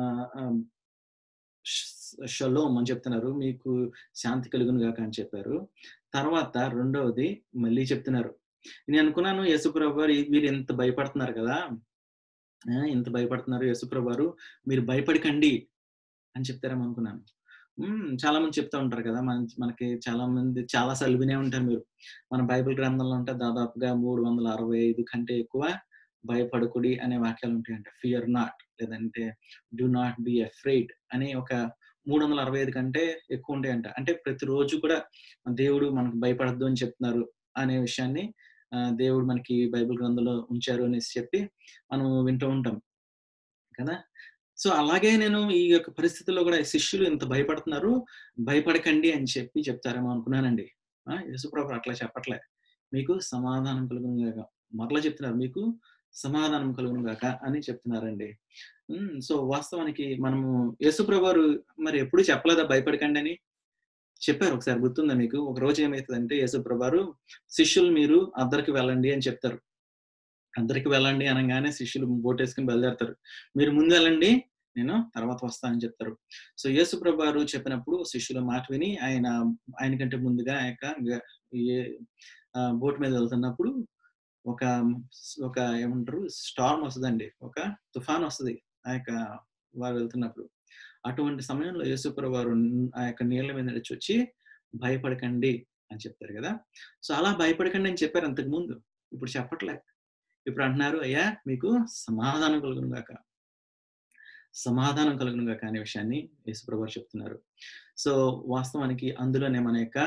షలోమ్ అని చెప్తున్నారు మీకు శాంతి కలుగును గాక అని చెప్పారు తర్వాత రెండవది మళ్ళీ చెప్తున్నారు నేను అనుకున్నాను యేసుప్రభు వారు వీరు ఎంత భయపడుతున్నారు కదా ఆ, ఇంత భయపడుతున్నారు యేసుప్రభు వారు మీరు భయపడకండి అని చెప్తారేమో అనుకున్నాను మ్మ్, చాలా మంది చెప్తా ఉంటారు కదా మన మనకి చాలా మంది చాలా సార్లు వినే ఉంటారు మీరు మన బైబిల్ గ్రంథంలో ఉంటే దాదాపుగా మూడు వందల అరవై ఐదు కంటే ఎక్కువ భయపడకుడి అనే వాక్యాలు ఉంటాయంట ఫియర్ నాట్ లేదంటే డు నాట్ బి అఫ్రైడ్ అనే ఒక మూడు వందల అరవై ఐదు కంటే ఎక్కువ ఉంటాయంట అంటే ప్రతిరోజు కూడా దేవుడు మనకు భయపడద్దు అని చెప్తున్నారు అనే విషయాన్ని ఆ, దేవుడు మనకి బైబిల్ గ్రంథంలో ఉంచారు అనేసి చెప్పి మనం వింటూ ఉంటాం కదా సో అలాగే నేను ఈ యొక్క పరిస్థితుల్లో కూడా ఈ శిష్యులు ఇంత భయపడుతున్నారు భయపడకండి అని చెప్పి చెప్తారేమో అనుకున్నానండి ఆ, యేసుప్రభు అట్లా చెప్పట్లే మీకు సమాధానం కలుగును గాక మరలా చెప్తున్నారు మీకు సమాధానం కలుగును గాక అని చెప్తున్నారండి ఉమ్, సో వాస్తవానికి మనము యేసుప్రభు వారు మరి ఎప్పుడు చెప్పలేదా భయపడకండి అని చెప్పారు ఒకసారి గుర్తుందా మీకు ఒక రోజు ఏమవుతుందంటే యేసుప్రభు వారు శిష్యులు మీరు అద్దరికి వెళ్ళండి అని చెప్తారు అద్దరికి వెళ్ళండి అనగానే శిష్యులు బోట్ వేసుకుని బయలుదేరతారు మీరు ముందు వెళ్ళండి నేను తర్వాత వస్తానని చెప్తారు సో యేసు ప్రభు వారు చెప్పినప్పుడు శిష్యుల మాట విని ఆయన ఆయన కంటే ముందుగా ఆ యొక్క గ- ఏ బోట్ మీద వెళ్తున్నప్పుడు ఒక ఒక ఏమంటారు స్టార్మ్ వస్తుందండి ఒక తుఫాన్ వస్తుంది ఆ యొక్క వారు వెళ్తున్నప్పుడు అటువంటి సమయంలో యేసుప్రభు వారు ఆ యొక్క నీళ్ళ మీద నడిచి వచ్చి భయపడకండి అని చెప్తారు కదా సో అలా భయపడకండి అని చెప్పారు అంతకు ముందు ఇప్పుడు చెప్పట్లే ఇప్పుడు అంటున్నారు అయ్యా మీకు సమాధానం కలుగును గాక సమాధానం కలుగును గాక అనే విషయాన్ని యేసుప్రభు వారు చెప్తున్నారు సో వాస్తవానికి అందులోనే మన యొక్క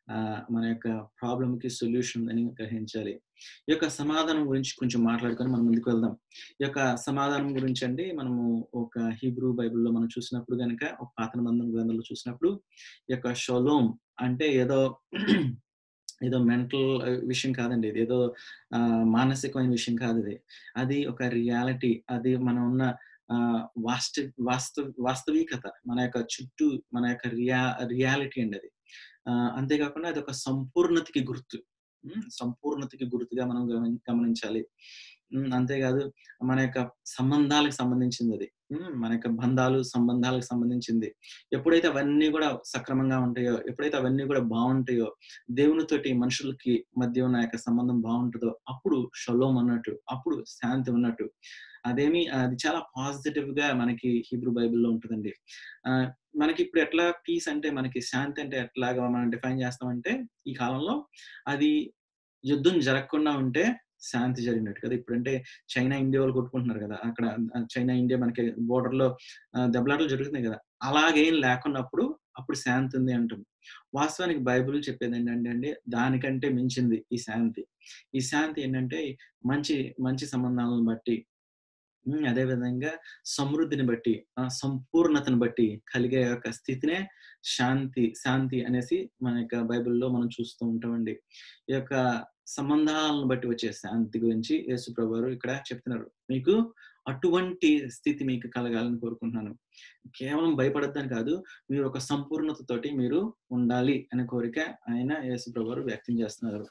ఆహ్, మన యొక్క ప్రాబ్లమ్‌కి సొల్యూషన్ ఉందని గ్రహించాలి. ఈ యొక్క సమాధానం గురించి కొంచెం మాట్లాడుకొని మనం ముందుకు వెళ్దాం. ఈ యొక్క సమాధానం గురించండి మనము ఒక హీబ్రూ బైబిల్‌లో మనం చూసినప్పుడు గనక ఒక పాత నిబంధన గ్రంథంలో చూసినప్పుడు ఈ యొక్క షలోమ్ అంటే ఏదో ఏదో మెంటల్ విషయం కాదండి. ఇది ఏదో ఆహ్, మానసికమైన విషయం కాదిది. అది ఒక రియాలిటీ. అది మనం ఉన్న ఆహ్, వాస్త వాస్త వాస్తవికత. మన యొక్క చుట్టూ మన యొక్క రియా రియాలిటీ అండి అది. ఆహ్, అంతే కాకుండా అదొక సంపూర్ణతకి గుర్తు. హ్మ్. సంపూర్ణతకి గుర్తుగా మనం గమని గమనించాలి. హ్మ్. అంతేకాదు మన యొక్క సంబంధాలకు సంబంధించిందది. హ్మ్. మన యొక్క బంధాలు, సంబంధాలకు సంబంధించింది. ఎప్పుడైతే అవన్నీ గూడా సక్రమంగా ఉంటాయో, ఎప్పుడైతే అవన్నీ గూడా బావుంటాయో, దేవునితోటి మనుషులకి మధ్య ఉన్న యొక్క సంబంధం బావుంటదో, అప్పుడు షలోమ్ అన్నట్టు. అప్పుడు శాంతి ఉన్నట్టు. అదేమి అది చాలా పాజిటివ్‌గా మనకి హీబ్రూ బైబిల్‌లో ఉంటదండి. ఆహ్, మనకిప్పుడు ఎట్లా పీస్ అంటే మనకి శాంతి అంటే ఎట్లాగా మనం డిఫైన్ చేస్తామంటే, ఈ కాలంలో అది యుద్ధం జరగకుండా ఉంటే శాంతి జరిగినట్టు కదా! ఇప్పుడంటే చైనా, ఇండియా వాళ్ళు కొట్టుకుంటున్నారు గదా! అక్కడ ఆహ్, చైనా, ఇండియా మనకి బోర్డర్‌లో ఆహ్, దెబ్బలాటలు జరుగుతున్నాయి గదా! అలాగేం లేకున్నప్పుడు అప్పుడు శాంతి ఉంది అంటాం. వాస్తవానికి బైబిల్ చెప్పేదేంటంటే అండి, దానికంటే మించింది ఈ శాంతి. ఈ శాంతి ఏంటంటే మంచి మంచి సంబంధాలను బట్టి హ్మ్. అదే విధంగా సమృద్ధిని బట్టి, ఆహ్, సంపూర్ణతను బట్టి కలిగే యొక్క స్థితినే శాంతి శాంతి అనేసి మన యొక్క బైబిల్‌లో మనం చూస్తూ ఉంటామండి. ఈ యొక్క సంబంధాలను బట్టి వచ్చే శాంతి గురించి యేసు ప్రభువారు ఇక్కడ చెప్తున్నారు. మీకు అటువంటి స్థితి మీకు కలగాలని కోరుకుంటున్నాను. కేవలం భయపడొద్దని కాదు, మీరు ఒక సంపూర్ణతతోటి మీరు ఉండాలి అనే కోరిక ఆయన యేసు ప్రభువారు వ్యక్తం చేస్తున్నారు.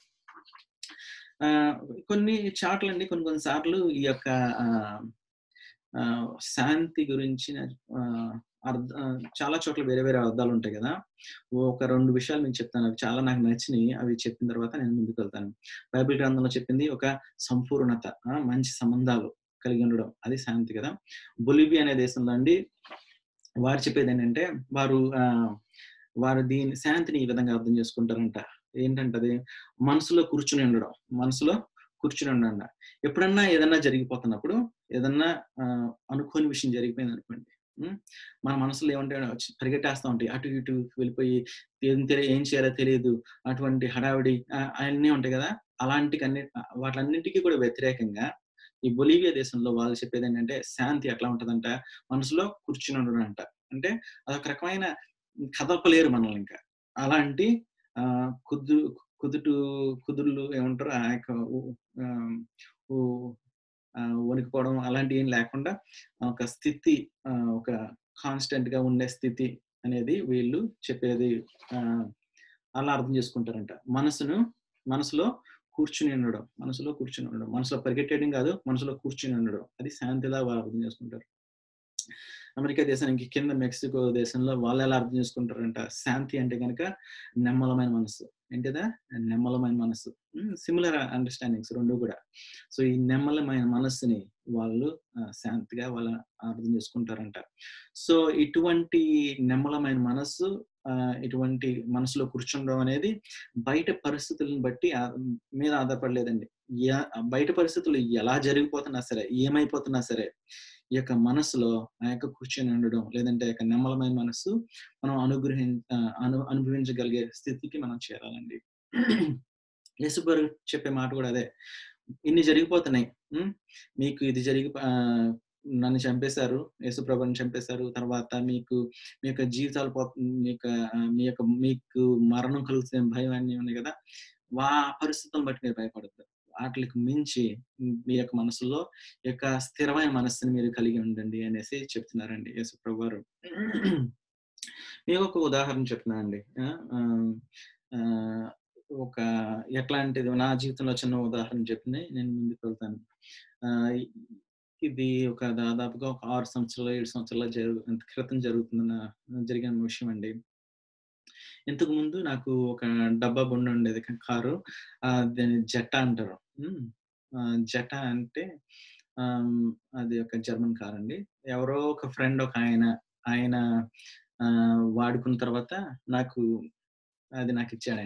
ఆహ్, కొన్ని చాట్లండి కొన్ని కొన్ని సార్లు ఈ యొక్క ఆహ్, ఆహ్, శాంతి గురించిన ఆహ్, అర్థ ఆహ్, చాలా చోట్ల వేరే వేరే అర్థాలుంటాయి గదా! ఒక 2 విషయాలు మీకు చెప్తాను. అవి చాలా నాకు నచ్చినియి. అవి చెప్పిన తర్వాత నేను ముందుకెళ్తాను. బైబిల్ గ్రంథంలో చెప్పింది ఒక సంపూర్ణత. ఆ! మంచి సంబంధాలు కలిగి ఉండడం. అది శాంతి గదా! బొలివియా అనే దేశంలో అండి వారు చెప్పేదేంటంటే వారు ఆహ్, వారు దీని శాంతిని ఈ విధంగా అర్థం చేసుకుంటారంట. ఏంటంటే అది మనసులో కూర్చొని ఉండడం. మనసులో కూర్చొని ఉండండ. ఎప్పుడన్నా ఏదన్నా జరిగిపోతున్నప్పుడు ఏదన్నా ఆహ్, అనుకోని విషయం జరిగిపోయిందనుకోండి. హ్మ్. మన మనసులో ఏముంటాయో వచ్చి పరిగెట్టేస్తా ఉంటాయి. అటు ఇటు వెళ్ళిపోయి ఏం తెలి ఏం చేయాలో తెలీదు. అటువంటి హడావిడి ఆహ్, అయన్నీ ఉంటాయి గదా! అలాంటికన్ని ఆహ్, వాటిలన్నిటికి కూడా వ్యతిరేకంగా ఈ బొలీవియా దేశంలో వాళ్ళు చెప్పేదేంటంటే శాంతి ఎట్లా ఉంటదంట, మనసులో కూర్చొని ఉండడంట. అంటే అదొక రకమైన కదపలేరు మనల్నింక. అలాంటి ఆహ్, కుదు కుదుటు కుదురులు ఏమంటారు? ఆ యొక్క ఉ ఆహ్, ఉ ఆహ్, వణికిపోవడం అలాంటియేం లేకుండా ఒక స్థితి ఆహ్, ఒక కాన్స్టెంట్‌గా ఉండే స్థితి అనేది వీళ్ళు చెప్పేది ఆహ్, అలా అర్థం చేసుకుంటారంట. మనసును మనసులో కూర్చొని ఉండడం. మనసులో కూర్చొని ఉండడం. మనసులో పరిగెట్టేయడం గాదు. మనసులో కూర్చొని ఉండడం. అది శాంతిలా వాళ్ళు అర్థం చేసుకుంటారు. అమెరికా దేశానికి కింద మెక్సికో దేశంలో వాళ్ళెలా అర్థం చేసుకుంటారంట, శాంతి అంటే గనక నెమ్మలమైన మనస్సు. ఏంటిదా? నెమ్మలమైన మనస్సు. హ్మ్. సిమిలర్ అండర్‌స్టాండింగ్స్ 2 గూడా. సో, ఈ నెమ్మలమైన మనస్సుని వాళ్ళు ఆహ్, శాంతిగా వాళ్ళు అర్థం చేసుకుంటారంట. సో, ఇటువంటి నెమ్మలమైన మనస్సు ఆహ్, ఇటువంటి మనసులో కూర్చుండడం అనేది బయట పరిస్థితులను బట్టి ఆహ్, మీద ఆధారపడలేదండి. య బయట పరిస్థితులు ఎలా జరిగిపోతున్నా సరే, ఏమైపోతున్నా సరే, ఈ యొక్క మనసులో ఆ యొక్క కూర్చొని ఉండడం, లేదంటే ఆ యొక్క నెమ్మలమైన మనస్సు మనం అనుగ్రహిం ఆహ్, అను అనుభవించగలిగే స్థితికి మనం చేరాలండి. యేసుగారు చెప్పే మాట గూడా అదే. ఇన్ని జరిగిపోతున్నాయి. హ్మ్. మీకు ఇది జరిగి ఆహ్, నన్ను చంపేశారు. యేసుప్రభుని చంపేశారు. తర్వాత మీకు మీ యొక్క జీవితాలు పో మీ యొక్క ఆహ్, మీ యొక్క మీకు మరణం కలుగుతుందని భయం అన్నీ ఉన్నాయి గదా! వా పరిస్థితులను బట్టి మీరు భయపడొద్దు. వాటిలికి మించి మీ యొక్క మనసులో ఈ యొక్క స్థిరమైన మనస్సుని మీరు కలిగి ఉండండి అనేసి చెప్తున్నారండి యేసుప్రభువారు. మీకొక ఉదాహరణ చెప్తున్నానండి. ఆ! ఆహ్, ఆహ్, ఒక ఎట్లాంటిది నా జీవితంలో చిన్న ఉదాహరణ చెప్పి నేను ముందుకు వెళ్తాను. ఆహ్, ఇది ఒక దాదాపుగా ఒక 6 సంవత్సరాలు, 7 సంవత్సరాల జరు క్రితం జరుగుతున్న జరిగిన విషయం అండి. ఇంతకుముందు నాకు ఒక డబ్బా బండి ఉండేది క కారు. ఆహ్, దాన్ని జెట్టా అంటారు. హ్మ్. ఆహ్, జెట్టా అంటే ఆహ్, అది ఒక జర్మన్ కారండి. ఎవరో ఒక ఫ్రెండ్ ఒకాయన, ఆయన ఆహ్, వాడుకున్న తర్వాత నాకు అది నాకిచ్చాడాయన.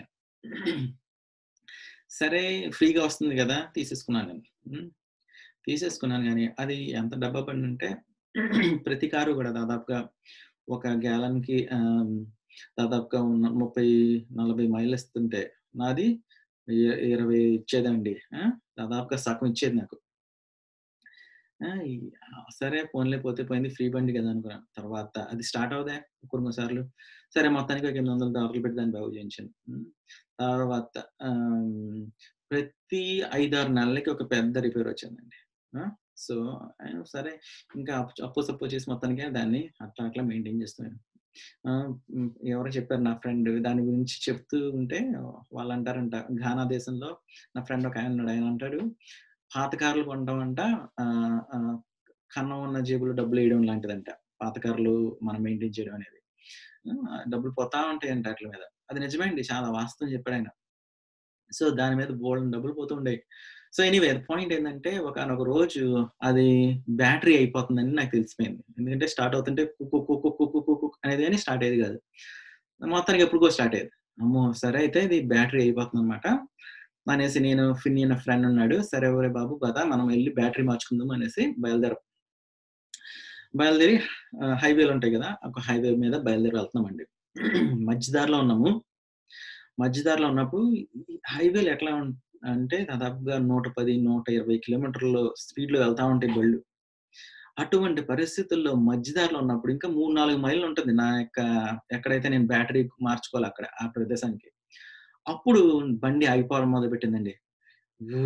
సరే ఫ్రీగా వస్తుంది గదా! తీసేసుకున్నాను నేను. హ్మ్. తీసేసుకున్నాను గానీ, అది ఎంత డబ్బా బండంటే ప్రతి కారు గూడా దాదాపుగా ఒక గ్యాలన్‌కి ఆహ్, దాదాపుగా ఉన్న 30, 40 మైళ్ళిస్తుంటే నాది ఇ 20 ఇచ్చేదండి. ఆ! దాదాపుగా సగం ఇచ్చేది నాకు. ఆ! ఈ సరే పోనీలే పోతే పోయింది ఫ్రీ బండి కదా! అనుకున్నాను. తర్వాత అది స్టార్ట్ అవ్వదే కొన్ని కొన్ని సార్లు. సరే మొత్తానికి ఒక $800 పెట్టి దాన్ని బాగు చేయించాను. హ్మ్. తర్వాత ఆహ్, ప్రతి 5, 6 నెలలకి ఒక పెద్ద రిపేర్ వచ్చిందండి. ఆ! సో, ఆహ్, సరే ఇంకా అప్పు అప్పు సప్పు చేసి మొత్తానికి దాన్ని అట్లా అట్లా మెయింటైన్ చేస్తున్నాను. ఆహ్, హ్మ్. ఎవరో చెప్పారు నా ఫ్రెండ్ దాని గురించి చెప్తూ ఉంటే వాళ్ళంటారంట ఘానా దేశంలో నా ఫ్రెండ్ ఒకాయన ఉన్నాడు. ఆయన అంటాడు పాత కార్లు కొంటామంట ఆహ్, ఆహ్, కన్నం ఉన్న జేబులో డబ్బులేయడం లాంటిదంట. పాత కార్లు మనం మెయింటైన్ చేయడం అనేది. ఆ! డబ్బులు పోతా ఉంటాయంట ఆటిల మీద. అది నిజమే అండి. చాలా వాస్తవం చెప్పాడాయన. సో, దాని మీద బోలెడన్ని డబ్బులు పోతూ ఉండేయి. సో, ఎనీవే పాయింట్ ఏందంటే ఒకానొక రోజు అది బ్యాటరీ అయిపోతుందని నాకు తెలిసిపోయింది. ఎందుకంటే స్టార్ట్ అవుతుంటే కుక్ కుక్ కుక్ కుక్ కుక్ కుక్ కుక్ అనేది గాని స్టార్ట్ అయ్యేది కాదు. మొత్తానికి ఎప్పటికో స్టార్ట్ అయ్యేది. అమ్మో! సరే అయితే ఇది బ్యాటరీ అయిపోతుందన్నమాట. అనేసి నేను ఫిన్నీ అనే ఫ్రెండ్ ఉన్నాడు. సరే ఒరేయ్ బాబు పద మనం వెళ్లి బ్యాటరీ మార్చుకుందాం అనేసి బయలుదేరాం. బయలుదేరి ఆహ్, హైవేలు ఉంటాయి గదా! ఒక హైవే మీద బయలుదేరి వెళ్తున్నామండి. మధ్య దారిలో ఉన్నాము. మధ్య దారిలో ఉన్నప్పుడు ఈ హైవేలు ఎట్లా ఉం అంటే దాదాపుగా 110, 120 కిలోమీటర్లు స్పీడ్‌లో వెళ్తా ఉంటాయి బళ్ళు. అటువంటి పరిస్థితుల్లో మధ్య దారిలో ఉన్నప్పుడు ఇంకా 3, 4 మైళ్ళు ఉంటుంది నా యొక్క ఎక్కడైతే నేను బ్యాటరీ మార్చుకోవాలో అక్కడ ఆ ప్రదేశానికి. అప్పుడు బండి ఆగిపోవడం మొదలుపెట్టిందండి. వూ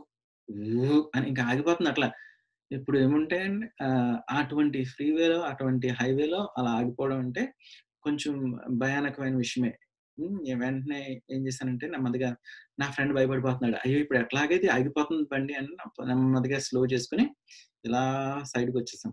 వూ అని ఇంకా ఆగిపోతుంది అట్లా. ఇప్పుడు ఏమంటే అండి ఆహ్, అటువంటి ఫ్రీవేలో, అటువంటి హైవేలో అలా ఆగిపోవడం అంటే కొంచెం భయానకమైన విషయమే. హ్మ్. వెంటనే ఏం చేశానంటే నెమ్మదిగా నా ఫ్రెండ్ భయపడిపోతున్నాడు. అయ్యో! ఇప్పుడు ఎట్లాగైతే ఆగిపోతుంది బండి అని నెమ్మదిగా స్లో చేసుకొని ఇలా సైడ్‌కొచ్చేసాం.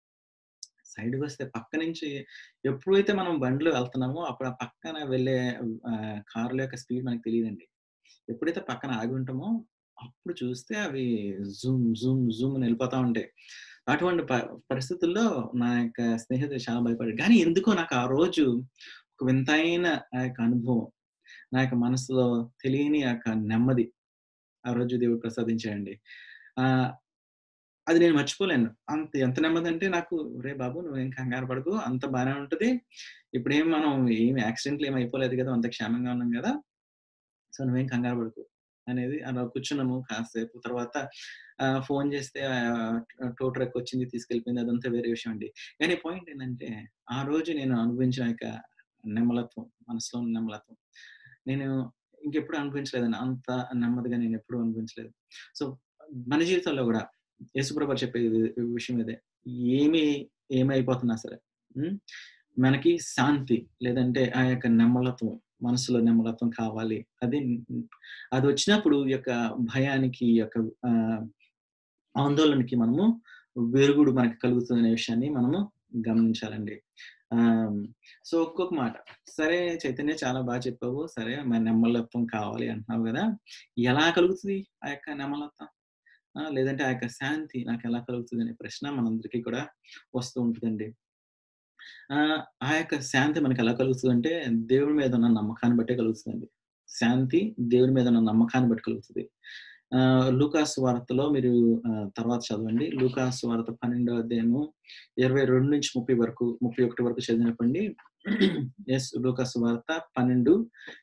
సైడ్‌కొస్తే పక్క నుంచి ఎప్పుడైతే మనం బండిలో వెళ్తున్నామో అప్పుడు ఆ పక్కన వెళ్ళే ఆహ్, కార్ల యొక్క స్పీడ్ మనకు తెలీదండి. ఎప్పుడైతే పక్కన ఆగి ఉంటామో అప్పుడు చూస్తే అవి జూమ్, జూమ్, జూమ్ అని వెళ్ళిపోతా ఉంటాయి. అటువంటి ప పరిస్థితుల్లో నా యొక్క స్నేహితుడు చాలా భయపడాడు. కానీ ఎందుకో నాకు ఆ రోజు ఒక వింతైన ఆ యొక్క అనుభవం. నా యొక్క మనసులో తెలియని ఆ యొక్క నెమ్మది ఆ రోజు దేవుడు ప్రసాదించాడండి. ఆహ్, అది నేను మర్చిపోలేను. అంత ఎంత నెమ్మదంటే నాకు "ఒరేయ్ బాబు నువ్వేం కంగారు పడకు అంతా బానే ఉంటది. ఇప్పుడేం మనం ఏమి యాక్సిడెంట్లు ఏమి అయిపోలేదు కదా! అంతా క్షేమంగా ఉన్నాం గదా! సో, నువ్వేం కంగారు పడకు" అనేది అలా కూర్చున్నాము కాసేపు. తర్వాత ఆహ్, ఫోన్ చేస్తే ఆహ్, టో ట్రక్ వచ్చింది తీసుకెళ్ళిపోయింది. అదంతా వేరే విషయం అండి. కానీ పాయింట్ ఏంటంటే ఆ రోజు నేను అనుభవించిన యొక్క నెమ్మలత్వం, మనసులో ఉన్న నెమ్మలత్వం నేను ఇంకెప్పుడు అనుభవించలేదండి. అంత నెమ్మదిగా నేనెప్పుడూ అనుభవించలేదు. సో, మన జీవితంలో గూడా యేసుప్రభు చెప్పే విషయం ఇదే. ఏమి ఏమైపోతున్నా సరే హ్మ్. మనకి శాంతి లేదంటే ఆ యొక్క నెమ్మలత్వం, మనసులో నెమ్మలత్వం కావాలి. అది అదొచ్చినప్పుడు ఈ యొక్క భయానికి, ఈ యొక్క ఆహ్, ఆందోళనకి మనము విరుగుడు మనకు కలుగుతుందనే విషయాన్ని మనము గమనించాలండి. ఆహ్, సో, ఒక్కొక్క మాట. సరే చైతన్య చాలా బా చెప్పావు. సరే మరి నెమ్మలత్వం కావాలి అంటున్నావు గదా! ఎలా కలుగుతది ఆ యొక్క నెమ్మలత్వం? ఆ! లేదంటే ఆ యొక్క శాంతి నాకెలా కలుగుతదనే ప్రశ్న మనందరికీ కూడా వస్తూ ఉంటదండి. ఆహ్, ఆ యొక్క శాంతి మనకెలా కలుగుతదంటే దేవుడి మీద ఉన్న నమ్మకాన్ని బట్టే కలుగుతదండి. శాంతి దేవుడి మీద ఉన్న నమ్మకాన్ని బట్టి కలుగుతది. ఆహ్, లూకాసు వార్తలో మీరు ఆహ్, తర్వాత చదవండి. లూకాసు వార్త 12 అధ్యాయము 22-30 వరకు 31 వరకు చదివినప్పండి యెస్ లూకాసు వార్త 12,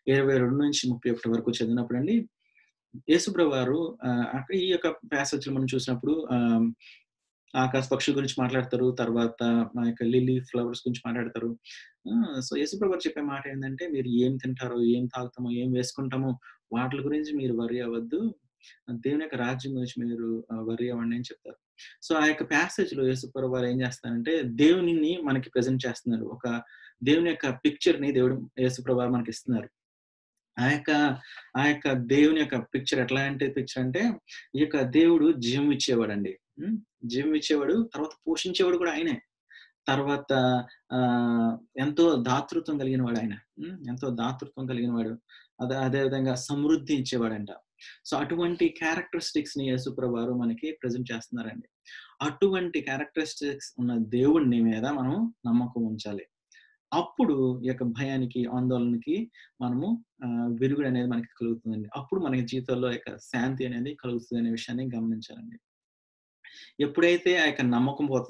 22-31 వరకు చదివినప్పుడండి యేసుప్రభు వారు ఆహ్, అక్కడ ఈ యొక్క ప్యాసేజ్‌లో మనం చూసినప్పుడు ఆహ్, ఆకాశ పక్షుల గురించి మాట్లాడతారు. తర్వాత ఆ యొక్క లిల్లీ ఫ్లవర్స్ గురించి మాట్లాడతారు. ఆహ్, సో, యేసుప్రభు వారు చెప్పే మాట ఏందంటే, "మీరు ఏం తింటారో, ఏం తాగుతామో, ఏం వేసుకుంటామో వాటిల గురించి మీరు వర్రీ అవ్వద్దు. దేవుని యొక్క రాజ్యం గురించి మీరు ఆహ్, వర్రీ అవ్వండి" అని చెప్తారు. సో, ఆ యొక్క ప్యాసేజ్‌లో యేసుప్రభు వారు ఏం చేస్తారంటే దేవునిని మనకి ప్రెజెంట్ చేస్తున్నారు. ఒక దేవుని యొక్క పిక్చర్‌ని దేవుడు యేసుప్రభు వారు మనకిస్తున్నారు. ఆ యొక్క ఆ యొక్క దేవుని యొక్క పిక్చర్ ఎట్లాంటి పిక్చర్ అంటే ఈ యొక్క దేవుడు జీవం ఇచ్చేవాడండి. హ్మ్. జీవం ఇచ్చేవాడు. తర్వాత పోషించేవాడు కూడా ఆయనే. తర్వాత ఆహ్, ఎంతో దాతృత్వం కలిగిన వాడాయన. హ్మ్. ఎంతో దాతృత్వం కలిగిన వాడు. అదే అదే విధంగా సమృద్ధి ఇచ్చేవాడంట. సో, అటువంటి క్యారెక్టరిస్టిక్స్‌ని యేసుప్రభు వారు మనకి ప్రెజెంట్ చేస్తున్నారండి. అటువంటి క్యారెక్టరిస్టిక్స్ ఉన్న దేవుడిని మీద మనం నమ్మకం ఉంచాలి. అప్పుడు ఈ యొక్క భయానికి, ఆందోళనకి మనము ఆహ్, విరుగుడు అనేది మనకి కలుగుతుందండి. అప్పుడు మనకి జీవితంలో యొక్క శాంతి అనేది కలుగుతదనే విషయాన్ని గమనించాలండి. ఎప్పుడైతే ఆ యొక్క నమ్మకం పోతదో,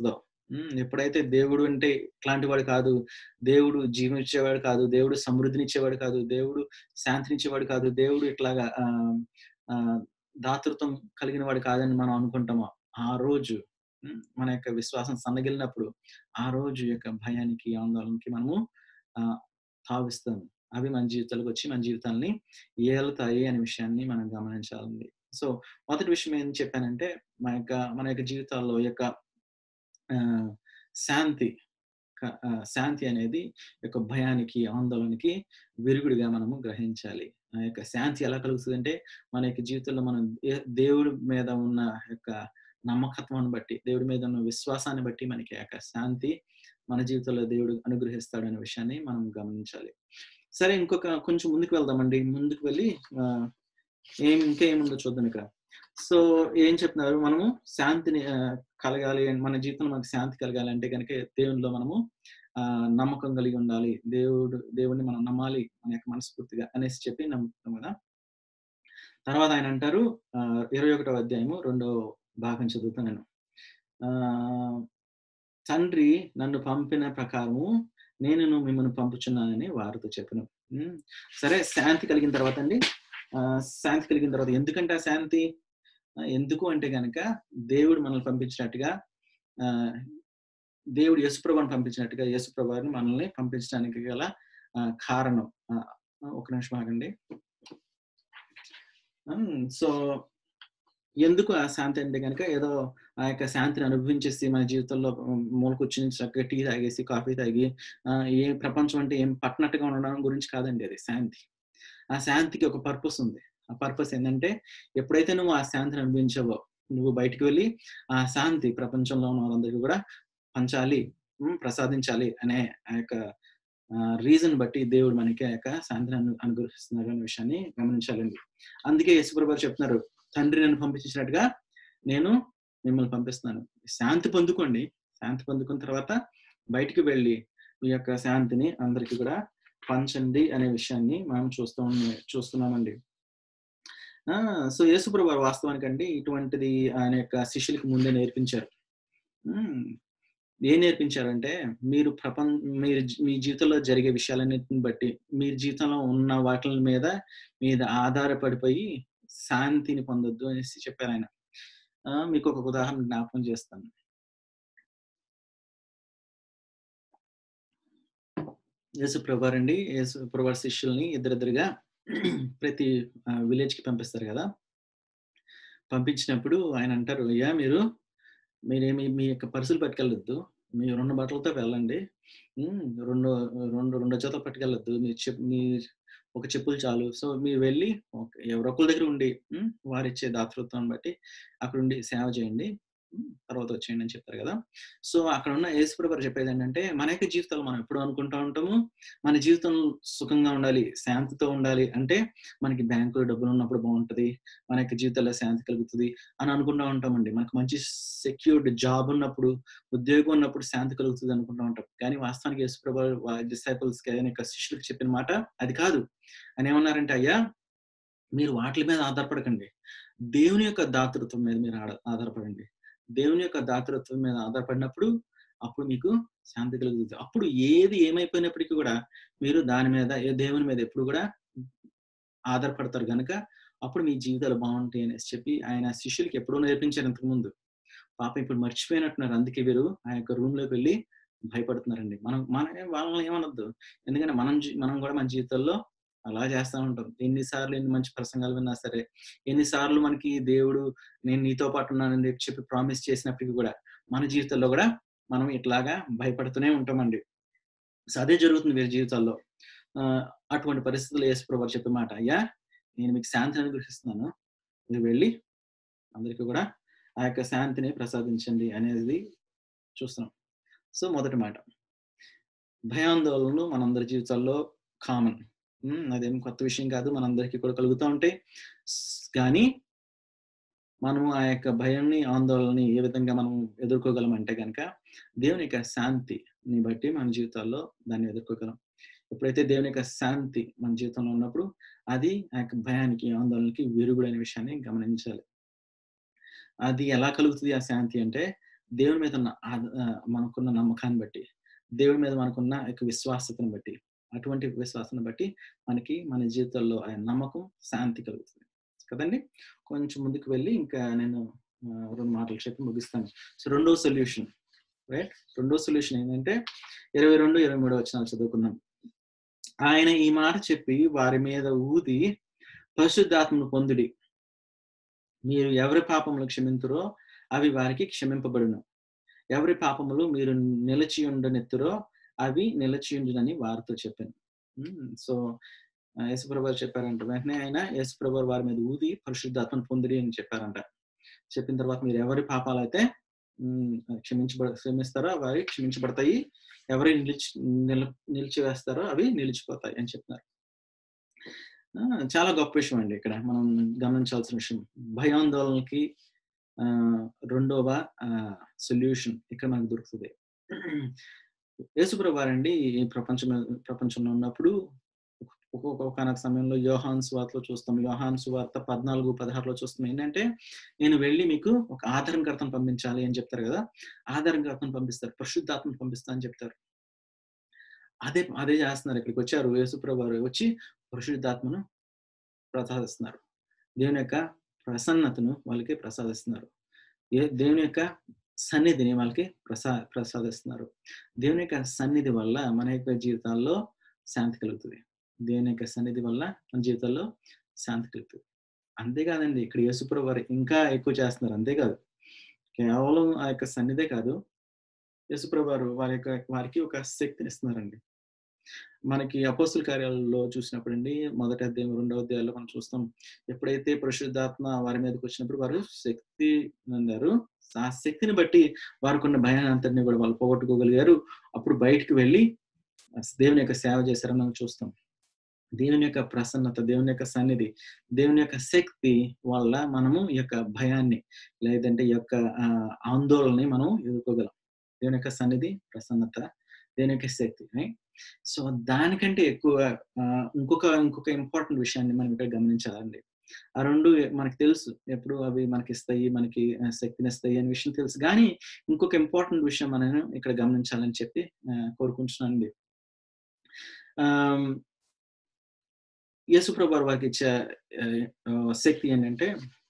హ్మ్. ఎప్పుడైతే దేవుడు అంటే ఇట్లాంటి వాడు కాదు. దేవుడు జీవమిచ్చేవాడు కాదు. దేవుడు సమృద్ధినిచ్చేవాడు కాదు. దేవుడు శాంతినిచ్చేవాడు కాదు. దేవుడు ఇట్లాగా ఆహ్, ఆహ్, దాతృత్వం కలిగిన వాడు కాదని మనం అనుకుంటామో, ఆ రోజు హ్మ్. మన యొక్క విశ్వాసం సన్నగిల్లినప్పుడు, ఆ రోజు యొక్క భయానికి, ఆందోళనకి మనము ఆహ్, తావిస్తాము. అవి మన జీవితాలకొచ్చి మన జీవితాల్ని ఏలుతాయి అనే విషయాన్ని మనం గమనించాలండి. సో, మొదటి విషయం ఏం చెప్పానంటే, మన యొక్క మన యొక్క జీవితాల్లో ఈ యొక్క ఆహ్, శాంతి క ఆహ్, శాంతి అనేది ఈ యొక్క భయానికి, ఆందోళనకి విరుగుడుగా మనము గ్రహించాలి. ఆ యొక్క శాంతి ఎలా కలుగుతదంటే, మన యొక్క జీవితంలో మనం దే దేవుడి మీద ఉన్న యొక్క నమ్మకత్వాన్ని బట్టి, దేవుడి మీద ఉన్న విశ్వాసాన్ని బట్టి మనకి ఆ యొక్క శాంతి మన జీవితంలో దేవుడు అనుగ్రహిస్తాడనే విషయాన్ని మనం గమనించాలి. సరే ఇంకొక కొంచెం ముందుకు వెళ్దామండి. ముందుకు వెళ్ళి ఆహ్, ఏం ఇంకా ఏముందో చూద్దాం ఇక్కడ. సో, ఏం చెప్తున్నారు మనము శాంతిని ఆహ్, కలగాలి మన జీవితంలో మనకు శాంతి కలగాలి అంటే గనక దేవునిలో మనము ఆహ్, నమ్మకం కలిగి ఉండాలి. దేవుడు దేవుడిని మనం నమ్మాలి మన యొక్క మనస్ఫూర్తిగా అనేసి చెప్పి నమ్ముతాం కదా! తర్వాత ఆయన అంటారు ఆహ్, 21వ అధ్యాయము రెండో భాగం చదువుతాను నేను. ఆహ్, తండ్రి నన్ను పంపిన ప్రకారము నేనును మిమ్మల్ని పంపుచున్నానని వారితో చెప్పెను. హ్మ్. సరే శాంతి కలిగిన తర్వాత అండి ఆహ్, శాంతి కలిగిన తర్వాత ఎందుకంటే ఆ శాంతి? ఆహ్, ఎందుకు అంటే గనక దేవుడు మనల్ని పంపించినట్టుగా ఆహ్, దేవుడు యేసుప్రభువుని పంపించినట్టుగా యేసుప్రభు వారిని మనల్ని పంపించడానికి గల ఆహ్, కారణం. ఆహ్, ఒక నిమిషం ఆగండి. హ్మ్. సో, ఎందుకు ఆ శాంతి అంటే గనక ఏదో ఆ యొక్క శాంతిని అనుభవించేసి మన జీవితంలో హ్మ్, మూల కూర్చొని చక్కగా టీ తాగేసి, కాఫీ తాగి ఆహ్, ఏ ప్రపంచం అంటే ఏం పట్టనట్టుగా ఉండడం గురించి కాదండి అది శాంతి. ఆ శాంతికి ఒక పర్పస్ ఉంది. ఆ పర్పస్ ఏందంటే ఎప్పుడైతే నువ్వు ఆ శాంతిని అనుభవించావో, నువ్వు బయటికి వెళ్లి ఆ శాంతి ప్రపంచంలో ఉన్న వాళ్ళందరికీ కూడా పంచాలి, హ్మ్, ప్రసాదించాలి అనే ఆ యొక్క ఆహ్, రీజన్ బట్టి దేవుడు మనకి ఆ యొక్క శాంతిని అను అనుగ్రహిస్తున్నాడు అనే విషయాన్ని గమనించాలండి. అందుకే యేసుప్రభు వారు చెప్తున్నారు, తండ్రి నన్ను పంపించినట్టుగా నేను మిమ్మల్ని పంపిస్తున్నాను. శాంతి పొందుకోండి. శాంతి పొందుకున్న తర్వాత బయటికి వెళ్లి ఈ యొక్క శాంతిని అందరికి కూడా పంచండి అనే విషయాన్ని మనం చూస్తూ ఉన్న చూస్తున్నామండి. ఆ! సో, యేసుప్రభు వారు వాస్తవానికండి ఇటువంటిది ఆయన యొక్క శిష్యులకి ముందే నేర్పించారు. హ్మ్. ఏం నేర్పించారంటే మీరు ప్రపం మీరు జీ మీ జీవితంలో జరిగే విషయాలన్నిటిని బట్టి, మీ జీవితంలో ఉన్న వాటిల మీద మీద ఆధారపడిపోయి శాంతిని పొందొద్దు అనేసి చెప్పారాయన. ఆహ్, మీకొక ఉదాహరణ జ్ఞాపకం చేస్తాను. యేసుప్రభు వారండి, యేసుప్రభు వారి శిష్యుల్ని ఇద్దరిద్దరుగా ప్రతి ఆహ్, విలేజ్‌కి పంపిస్తారు గదా! పంపించినప్పుడు ఆయన అంటారు, "అయ్యా మీరు మీరేమి మీ యొక్క పర్సులు పట్టుకెళ్ళొద్దు. మీరున్న బట్టలతో వెళ్ళండి. హ్మ్. రెండు రెండు రెండో జతలు పట్టుకెళ్ళొద్దు. మీ చెప్ మీ ఒక చెప్పులు చాలు. సో, మీరు వెళ్లి ఒక ఎవరో ఒకళ్ళ దగ్గర ఉండి హ్మ్. వారిచ్చే దాతృత్వాన్ని బట్టి అక్కడుండి సేవ చేయండి. హ్మ్. తర్వాత వచ్చేయండి" అని చెప్తారు గదా! సో, అక్కడున్న యేసుప్రభు వారు చెప్పేదేంటంటే, మన యొక్క జీవితాల్లో మనం ఎప్పుడూ అనుకుంటా ఉంటాము, మన జీవితం సుఖంగా ఉండాలి, శాంతితో ఉండాలి అంటే మనకి బ్యాంకులో డబ్బులున్నప్పుడు బావుంటది. మన యొక్క జీవితాల్లో శాంతి కలుగుతది అని అనుకుంటా ఉంటామండి. మనకు మంచి సెక్యూర్డ్ జాబ్ ఉన్నప్పుడు, ఉద్యోగం ఉన్నప్పుడు శాంతి కలుగుతది అనుకుంటా ఉంటాం. కానీ వాస్తవానికి యేసుప్రభు వారు వారి డిసైపుల్స్‌కి ఆయన యొక్క శిష్యులకి చెప్పిన మాట అది కాదు. ఆయనేమన్నారంటే, "అయ్యా మీరు వాటిల మీద ఆధారపడకండి. దేవుని యొక్క దాతృత్వం మీద మీరు ఆడ ఆధారపడండి. దేవుని యొక్క దాతృత్వం మీద ఆధారపడినప్పుడు అప్పుడు మీకు శాంతి కలుగుతది. అప్పుడు ఏది ఏమైపోయినప్పటికీ కూడా మీరు దాని మీద ఏ దేవుని మీద ఎప్పుడు కూడా ఆధారపడతారు గనక అప్పుడు మీ జీవితాలు బావుంటాయి" అనేసి చెప్పి ఆయన శిష్యులకి ఎప్పుడో నేర్పించారు ఇంతకుముందు. పాపం ఇప్పుడు మర్చిపోయినట్టున్నారు. అందుకే వీరు ఆ యొక్క రూమ్‌లోకి వెళ్లి భయపడుతున్నారండి. మనం మనం వాళ్ళని ఏమనొద్దు. ఎందుకంటే మనం జీ మనం కూడా మన జీవితాల్లో అలా చేస్తా ఉంటాం. ఎన్ని సార్లు ఎన్ని మంచి ప్రసంగాలు విన్నా సరే, ఎన్ని సార్లు మనకి దేవుడు నేను నీతో పాటు ఉన్నానని చెప్పి ప్రామిస్ చేసినప్పటికి కూడా మన జీవితాల్లో కూడా మనం ఇట్లాగా భయపడుతూనే ఉంటామండి. సో, అదే జరుగుతుంది వీరి జీవితాల్లో. ఆహ్, అటువంటి పరిస్థితుల్లో యేసుప్రభు వారు చెప్పే మాట, "అయ్యా నేను మీకు శాంతిని అనుగ్రహిస్తున్నాను. మీరు వెళ్లి అందరికి కూడా ఆ యొక్క శాంతిని ప్రసాదించండి" అనేది చూస్తున్నాం. సో, మొదటి మాట. భయాందోళనలు మనందరి జీవితాల్లో కామన్. హ్మ్. అదేం కొత్త విషయం కాదు. మనందరికీ కూడా కలుగుతా ఉంటాయి. స్ కానీ మనము ఆ యొక్క భయాన్ని, ఆందోళనని ఏ విధంగా మనం ఎదుర్కోగలం అంటే గనక దేవుని యొక్క శాంతిని బట్టి మన జీవితాల్లో దాన్ని ఎదుర్కోగలం. ఎప్పుడైతే దేవుని యొక్క శాంతి మన జీవితంలో ఉన్నప్పుడు అది ఆ యొక్క భయానికి, ఆందోళనకి విరుగుడైన విషయాన్ని గమనించాలి. అది ఎలా కలుగుతది ఆ శాంతి అంటే దేవుని మీద ఉన్న ఆద- ఆ, మనకున్న నమ్మకాన్ని బట్టి దేవుడి మీద మనకున్న యొక్క విశ్వాసతను బట్టి అటువంటి విశ్వాసాన్ని బట్టి మనకి మన జీవితంలో ఆయన నమ్మకం శాంతి కలుగుతుంది కదండి కొంచెం ముందుకు వెళ్ళి ఇంకా నేను ఆ, రెండు మాటలు చెప్పి ముగిస్తాను సో రెండో సొల్యూషన్ రైట్ రెండో సొల్యూషన్ ఏంటంటే ఇరవై రెండు ఇరవై మూడు వచ్చినాలు చదువుకుందాం ఆయన ఈ మాట చెప్పి వారి మీద ఊది పరిశుద్ధాత్మను పొందుడి మీరు ఎవరి పాపములు క్షమింతురో అవి వారికి క్షమింపబడును ఎవరి పాపములు మీరు నిలిచి ఉండనెత్తురో అవి నిలిచి ఉండునని వారితో చెప్పాను సో యేసుప్రభు గారు చెప్పారంట వెంటనే ఆయన యేసుప్రభు గారు వారి మీద ఊది పరిశుద్ధాత్మను పొందిరి అని చెప్పారంట చెప్పిన తర్వాత మీరు ఎవరి పాపాలు అయితే ఉమ్, క్షమించబడ క్షమిస్తారో అవి క్షమించబడతాయి ఎవరి నిలిచి నిల నిలిచివేస్తారో అవి నిలిచిపోతాయి అని చెప్తున్నారు ఆ, చాలా గొప్ప విషయం అండి ఇక్కడ మనం గమనించాల్సిన విషయం భయాందోళనకి ఆ, రెండవ సొల్యూషన్ ఇక్కడ మనకు దొరుకుతుంది యేసుప్రభు వారండి ఈ ప్రపంచం ప్రపంచంలో ఉన్నప్పుడు ఒక్కొక్క ఒకనొక సమయంలో యోహాన్ సువార్తలో చూస్తాం యోహాన్ సువార్త పద్నాలుగు పదహారులో చూస్తాం ఏంటంటే నేను వెళ్ళి మీకు ఒక ఆధారంకర్తను పంపించాలి అని చెప్తారు కదా ఆధారంకర్తను పంపిస్తారు పరిశుద్ధాత్మను పంపిస్తా అని చెప్తారు అదే అదే చేస్తున్నారు ఇక్కడికి వచ్చారు యేసుప్రభు వారు వచ్చి పరిశుద్ధాత్మను ప్రసాదిస్తున్నారు దేవుని యొక్క ప్రసన్నతను వాళ్ళకి ప్రసాదిస్తున్నారు ఏ దేవుని యొక్క సన్నిధిని వాళ్ళకి ప్రసా ప్రసాదిస్తున్నారు దేవుని యొక్క సన్నిధి వల్ల మన యొక్క జీవితాల్లో శాంతి కలుగుతుంది దేవుని యొక్క సన్నిధి వల్ల మన జీవితాల్లో శాంతి కలుగుతుంది అంతేకాదండి ఇక్కడ యేసుప్రభు వారు ఇంకా ఎక్కువ చేస్తున్నారు అంతేకాదు కేవలం ఆ యొక్క సన్నిధే కాదు యేసుప్రభు వారు వారి యొక్క వారికి ఒక శక్తిని ఇస్తున్నారండి మనకి అపోస్తుల కార్యాలలో చూసినప్పుడు అండి మొదటి అధ్యాయం రెండవ అధ్యాయంలో మనం చూస్తాం ఎప్పుడైతే పరిశుద్ధాత్మ వారి మీదకి వచ్చినప్పుడు వారు శక్తి పొందారు ఆ శక్తిని బట్టి వారికి ఉన్న భయాన్ని అంతటిని కూడా వాళ్ళు పోగొట్టుకోగలిగారు అప్పుడు బయటకు వెళ్ళి దేవుని యొక్క సేవ చేశారని మనం చూస్తాం దేవుని యొక్క ప్రసన్నత దేవుని యొక్క సన్నిధి దేవుని యొక్క శక్తి వల్ల మనము ఈ యొక్క భయాన్ని లేదంటే ఈ యొక్క ఆ, ఆందోళనని మనం ఎదుర్కోగలం దేవుని యొక్క సన్నిధి ప్రసన్నత దేవుని యొక్క శక్తి right? సో దానికంటే ఎక్కువ ఆ, ఇంకొక ఇంకొక ఇంపార్టెంట్ విషయాన్ని మనం ఇక్కడ గమనించాలండి ఆ రెండు మనకి తెలుసు ఎప్పుడు అవి మనకి ఇస్తాయి మనకి ఆ, శక్తిని ఇస్తాయి అనే విషయం తెలుసు కానీ ఇంకొక ఇంపార్టెంట్ విషయం మనం ఇక్కడ గమనించాలని చెప్పి ఆ, కోరుకుంటున్నానండి ఆమ్, యేసుప్రభు వారు వారికి ఇచ్చే ఆ, ఆ, శక్తి ఏంటంటే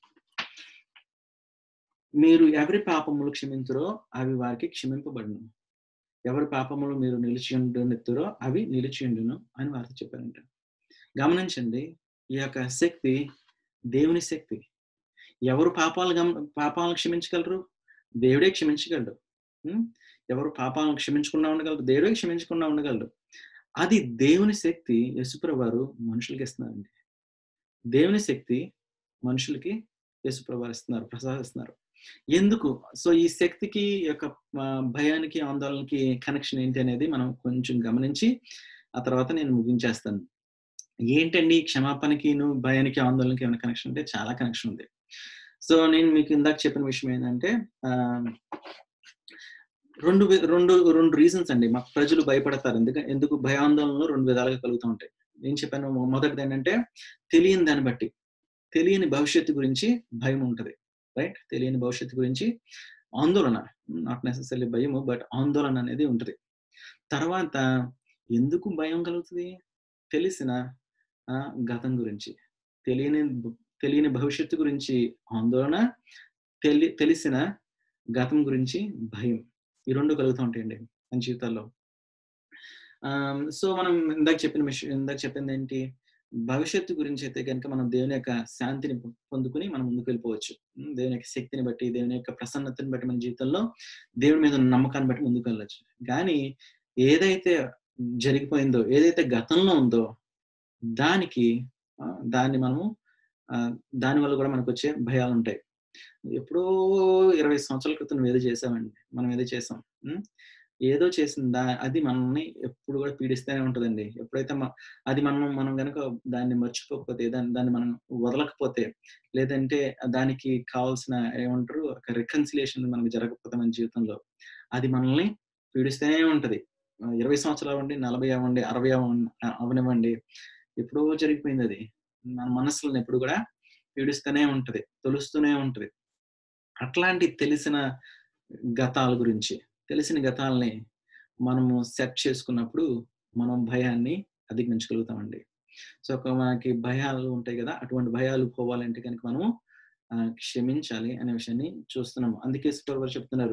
మీరు ఎవరి పాపములు క్షమింతురో అవి వారికి క్షమింపబడును ఎవరి పాపములు మీరు నిలిచి ఉండనెత్తురో అవి నిలిచి ఉండును అని వారితో చెప్పారంట గమనించండి ఈ యొక్క శక్తి దేవుని శక్తి ఎవరు పాపాలు గమ పాపాలను క్షమించగలరు దేవుడే క్షమించగలడు ఉం? ఎవరు పాపాలను క్షమించకుండా ఉండగలరు దేవుడే క్షమించకుండా ఉండగలడు అది దేవుని శక్తి యశుప్రభు వారు మనుషులకి ఇస్తున్నారండి దేవుని శక్తి మనుషులకి యశుప్రభు వారు ఇస్తున్నారు ప్రసాదిస్తున్నారు ఎందుకు సో ఈ శక్తికి ఈ యొక్క ఆ, భయానికి ఆందోళనకి కనెక్షన్ ఏంటి అనేది మనం కొంచెం గమనించి ఆ తర్వాత నేను ముగించేస్తాను ఏంటండి క్షమాపణకి భయానికి ఆందోళనకి ఏమైనా కనెక్షన్ అంటే చాలా కనెక్షన్ ఉంది సో నేను మీకు ఇందాక చెప్పిన విషయం ఏంటంటే ఆ, రెండు వి- రెండు రెండు రీజన్స్ అండి మా ప్రజలు భయపడతారు ఎందుకంటే ఎందుకు భయాందోళనలు రెండు విధాలుగా కలుగుతూ ఉంటాయి ఏం చెప్పాను మొ- మొదటిది ఏంటంటే తెలియని దాన్ని బట్టి తెలియని భవిష్యత్తు గురించి భయం ఉంటది రైట్ తెలియని భవిష్యత్తు గురించి ఆందోళన నాట్ నెసెసరీ భయము బట్ ఆందోళన అనేది ఉంటది తర్వాత ఎందుకు భయం కలుగుతుంది తెలిసిన ఆ, గతం గురించి తెలియని తెలియని భవిష్యత్తు గురించి ఆందోళన తెలి తెలిసిన గతం గురించి భయం ఈ రెండు కలుగుతూ ఉంటాయండి మన జీవితాల్లో సో మనం ఇందాక చెప్పిన విషయం ఇందాక చెప్పింది ఏంటి భవిష్యత్తు గురించి అయితే కనుక మనం దేవుని యొక్క శాంతిని పొ- పొందుకుని మనం ముందుకు వెళ్ళిపోవచ్చు ఉమ్, దేవుని యొక్క శక్తిని బట్టి దేవుని యొక్క ప్రసన్నతని బట్టి మన జీవితంలో దేవుని మీద ఉన్న నమ్మకాన్ని బట్టి ముందుకు వెళ్ళొచ్చు కానీ ఏదైతే జరిగిపోయిందో ఏదైతే గతంలో ఉందో దానికి ఆ, దాన్ని మనము ఆ, దాని వల్ల కూడా మనకు వచ్చే భయాలు ఉంటాయి ఎప్పుడో ఇరవై సంవత్సరాల క్రితం నువ్వు ఏదో చేసామండి మనం ఏదో చేసాం ఉం? ఏదో చేసిందా అది మనల్ని ఎప్పుడు కూడా పీడిస్తూనే ఉంటుందండి ఎప్పుడైతే మ- అది మనం మనం కనుక దాన్ని మర్చిపోకపోతే దాన్ని దాన్ని మనం వదలకపోతే లేదంటే దానికి కావాల్సిన ఏమంటారు ఒక రికన్సిలేషన్ మనకు జరగకపోతే మన జీవితంలో అది మనల్ని పీడిస్తూనే ఉంటది ఆ, ఇరవై సంవత్సరాలు అవ్వండి నలభై అవ్వండి అరవై అవ్వండి అవనివ్వండి ఎప్పుడో జరిగిపోయింది అది మన మనసులను ఎప్పుడు కూడా పీడిస్తూనే ఉంటది తొలుస్తూనే ఉంటది అట్లాంటి తెలిసిన గతాల గురించి తెలిసిన గతాల్ని మనము సెట్ చేసుకున్నప్పుడు మనం భయాన్ని అధిగమించగలుగుతామండి సో ఒక మనకి భయాలు ఉంటాయి కదా అటువంటి భయాలు పోవాలంటే కనుక మనము ఆ, క్షమించాలి అనే విషయాన్ని చూస్తున్నాము అందుకే స్టోర్ వారు చెప్తున్నారు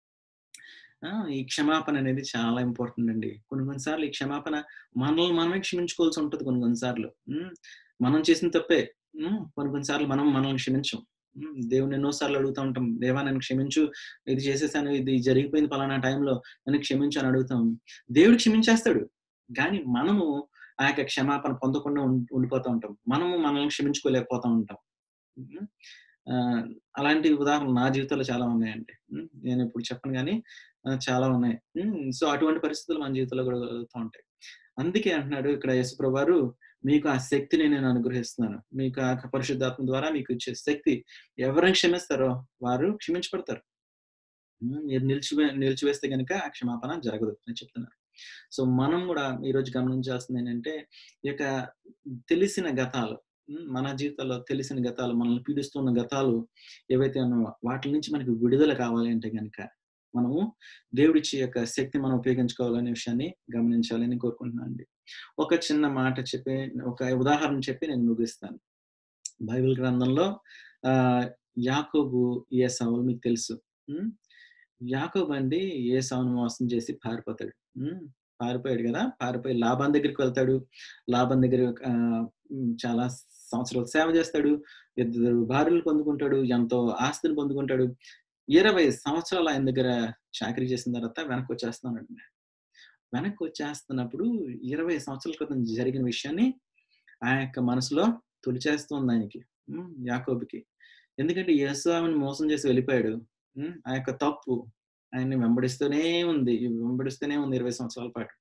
ఆ, ఈ క్షమాపణ అనేది చాలా ఇంపార్టెంట్ అండి కొన్ని కొన్నిసార్లు ఈ క్షమాపణ మనల్ని మనమే క్షమించుకోవాల్సి ఉంటుంది కొన్ని కొన్నిసార్లు ఉమ్, మనం చేసిన తప్పే ఉమ్, కొన్ని కొన్నిసార్లు మనం మనల్ని క్షమించం ఉమ్, దేవుని ఎన్నోసార్లు అడుగుతూ ఉంటాం దేవా నన్ను క్షమించు ఇది చేసేసాను ఇది జరిగిపోయింది పలానా టైంలో నన్ను క్షమించు అని అడుగుతాం దేవుడు క్షమించేస్తాడు కానీ మనము ఆ యొక్క క్షమాపణ పొందకుండా ఉం- ఉండిపోతూ ఉంటాం మనము మనల్ని క్షమించుకోలేకపోతూ ఉంటాం ఉమ్, ఆ, అలాంటి ఉదాహరణలు నా జీవితంలో చాలా ఉన్నాయండి ఉమ్, నేను ఇప్పుడు చెప్పను కానీ ఆ, చాలా ఉన్నాయి ఉమ్, సో అటువంటి పరిస్థితులు మన జీవితంలో కూడా కలుగుతూ ఉంటాయి అందుకే అంటున్నాడు ఇక్కడ యేసుప్రభు వారు మీకు ఆ శక్తిని నేను అనుగ్రహిస్తున్నాను మీకు ఆ పరిశుద్ధాత్మ ద్వారా మీకు ఇచ్చే శక్తి ఎవరిని క్షమిస్తారో వారు క్షమించబడతారు ఉమ్, మీరు నిలిచివే నిలిచివేస్తే కనుక ఆ క్షమాపణ జరగదు అని చెప్తున్నారు సో మనం కూడా ఈరోజు గమనించాల్సింది ఏంటంటే ఈ యొక్క తెలిసిన గతాలు ఉమ్, మన జీవితాల్లో తెలిసిన గతాలు మనల్ని పీడిస్తున్న గతాలు ఏవైతే ఉన్నాయో వాటి నుంచి మనకి విడుదల కావాలి అంటే కనుక మనము దేవుడిచ్చే యొక్క శక్తి మనం ఉపయోగించుకోవాలనే విషయాన్ని గమనించాలని కోరుకుంటున్నాను అండి ఒక చిన్న మాట చెప్పి ఒక ఉదాహరణ చెప్పి నేను ముగిస్తాను బైబిల్ గ్రంథంలో ఆ యాకోబు ఏసావులు మీకు తెలుసు ఉమ్, యాకోబు అండి ఏసావును మోసం చేసి పారిపోతాడు ఉమ్, పారిపోయాడు కదా పారిపోయి లాభాన్ దగ్గరికి వెళ్తాడు లాభాన్ దగ్గర ఆ, ఉమ్, చాలా సంవత్సరాలు సేవ చేస్తాడు ఇద్దరు భార్యలు పొందుకుంటాడు ఎంతో ఆస్తిని పొందుకుంటాడు ఇరవై సంవత్సరాలు ఆయన దగ్గర చాకరీ చేసిన తర్వాత వెనక్కి వచ్చేస్తున్నాడు వెనక్కి వచ్చేస్తున్నప్పుడు ఇరవై సంవత్సరాల క్రితం జరిగిన విషయాన్ని ఆ యొక్క మనసులో తొలిచేస్తుంది ఆయనకి ఉమ్, యాకోబుకి ఎందుకంటే యేసుని మోసం చేసి వెళ్ళిపోయాడు ఉమ్, ఆ యొక్క తప్పు ఆయన్ని వెంబడిస్తూనే ఉంది వెంబడిస్తూనే ఉంది ఇరవై సంవత్సరాల పాటు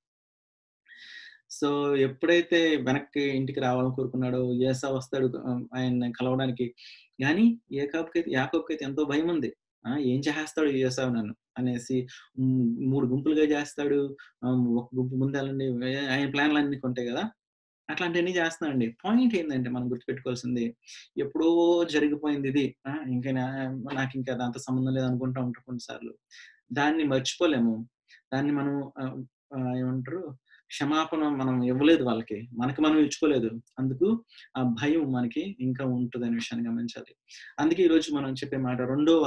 సో ఎప్పుడైతే వెనక్కి ఇంటికి రావాలని కోరుకున్నాడో ఏసా వస్తాడు ఆయన కలవడానికి కానీ ఏకాబ్కి అయితే యాకోబ్కి అయితే ఎంతో భయం ఉంది ఆ ఏం చేస్తాడు ఏసావు నన్ను అనేసి ఉమ్, మూడు గుంపులుగా చేస్తాడు ఆ, ఒక గుంపు ముందాలండి ఆయన ప్లాన్లు అన్ని ఉంటాయి కదా అట్లాంటివన్నీ చేస్తున్నాడండి పాయింట్ ఏంటంటే మనం గుర్తుపెట్టుకోవాల్సింది ఎప్పుడో జరిగిపోయింది ఇది ఆ, ఇంకా నా- నాకు ఇంకా దాంతో సంబంధం లేదు అనుకుంటా ఉంటాం కొన్నిసార్లు దాన్ని మర్చిపోలేము దాన్ని మనం ఆ, ఆ, ఏమంటారు క్షమాపణ మనం ఇవ్వలేదు వాళ్ళకి మనకి మనం ఇచ్చుకోలేదు అందుకు ఆ భయం మనకి ఇంకా ఉంటుంది అనే విషయాన్ని గమనించాలి అందుకే ఈరోజు మనం చెప్పే మాట రెండవ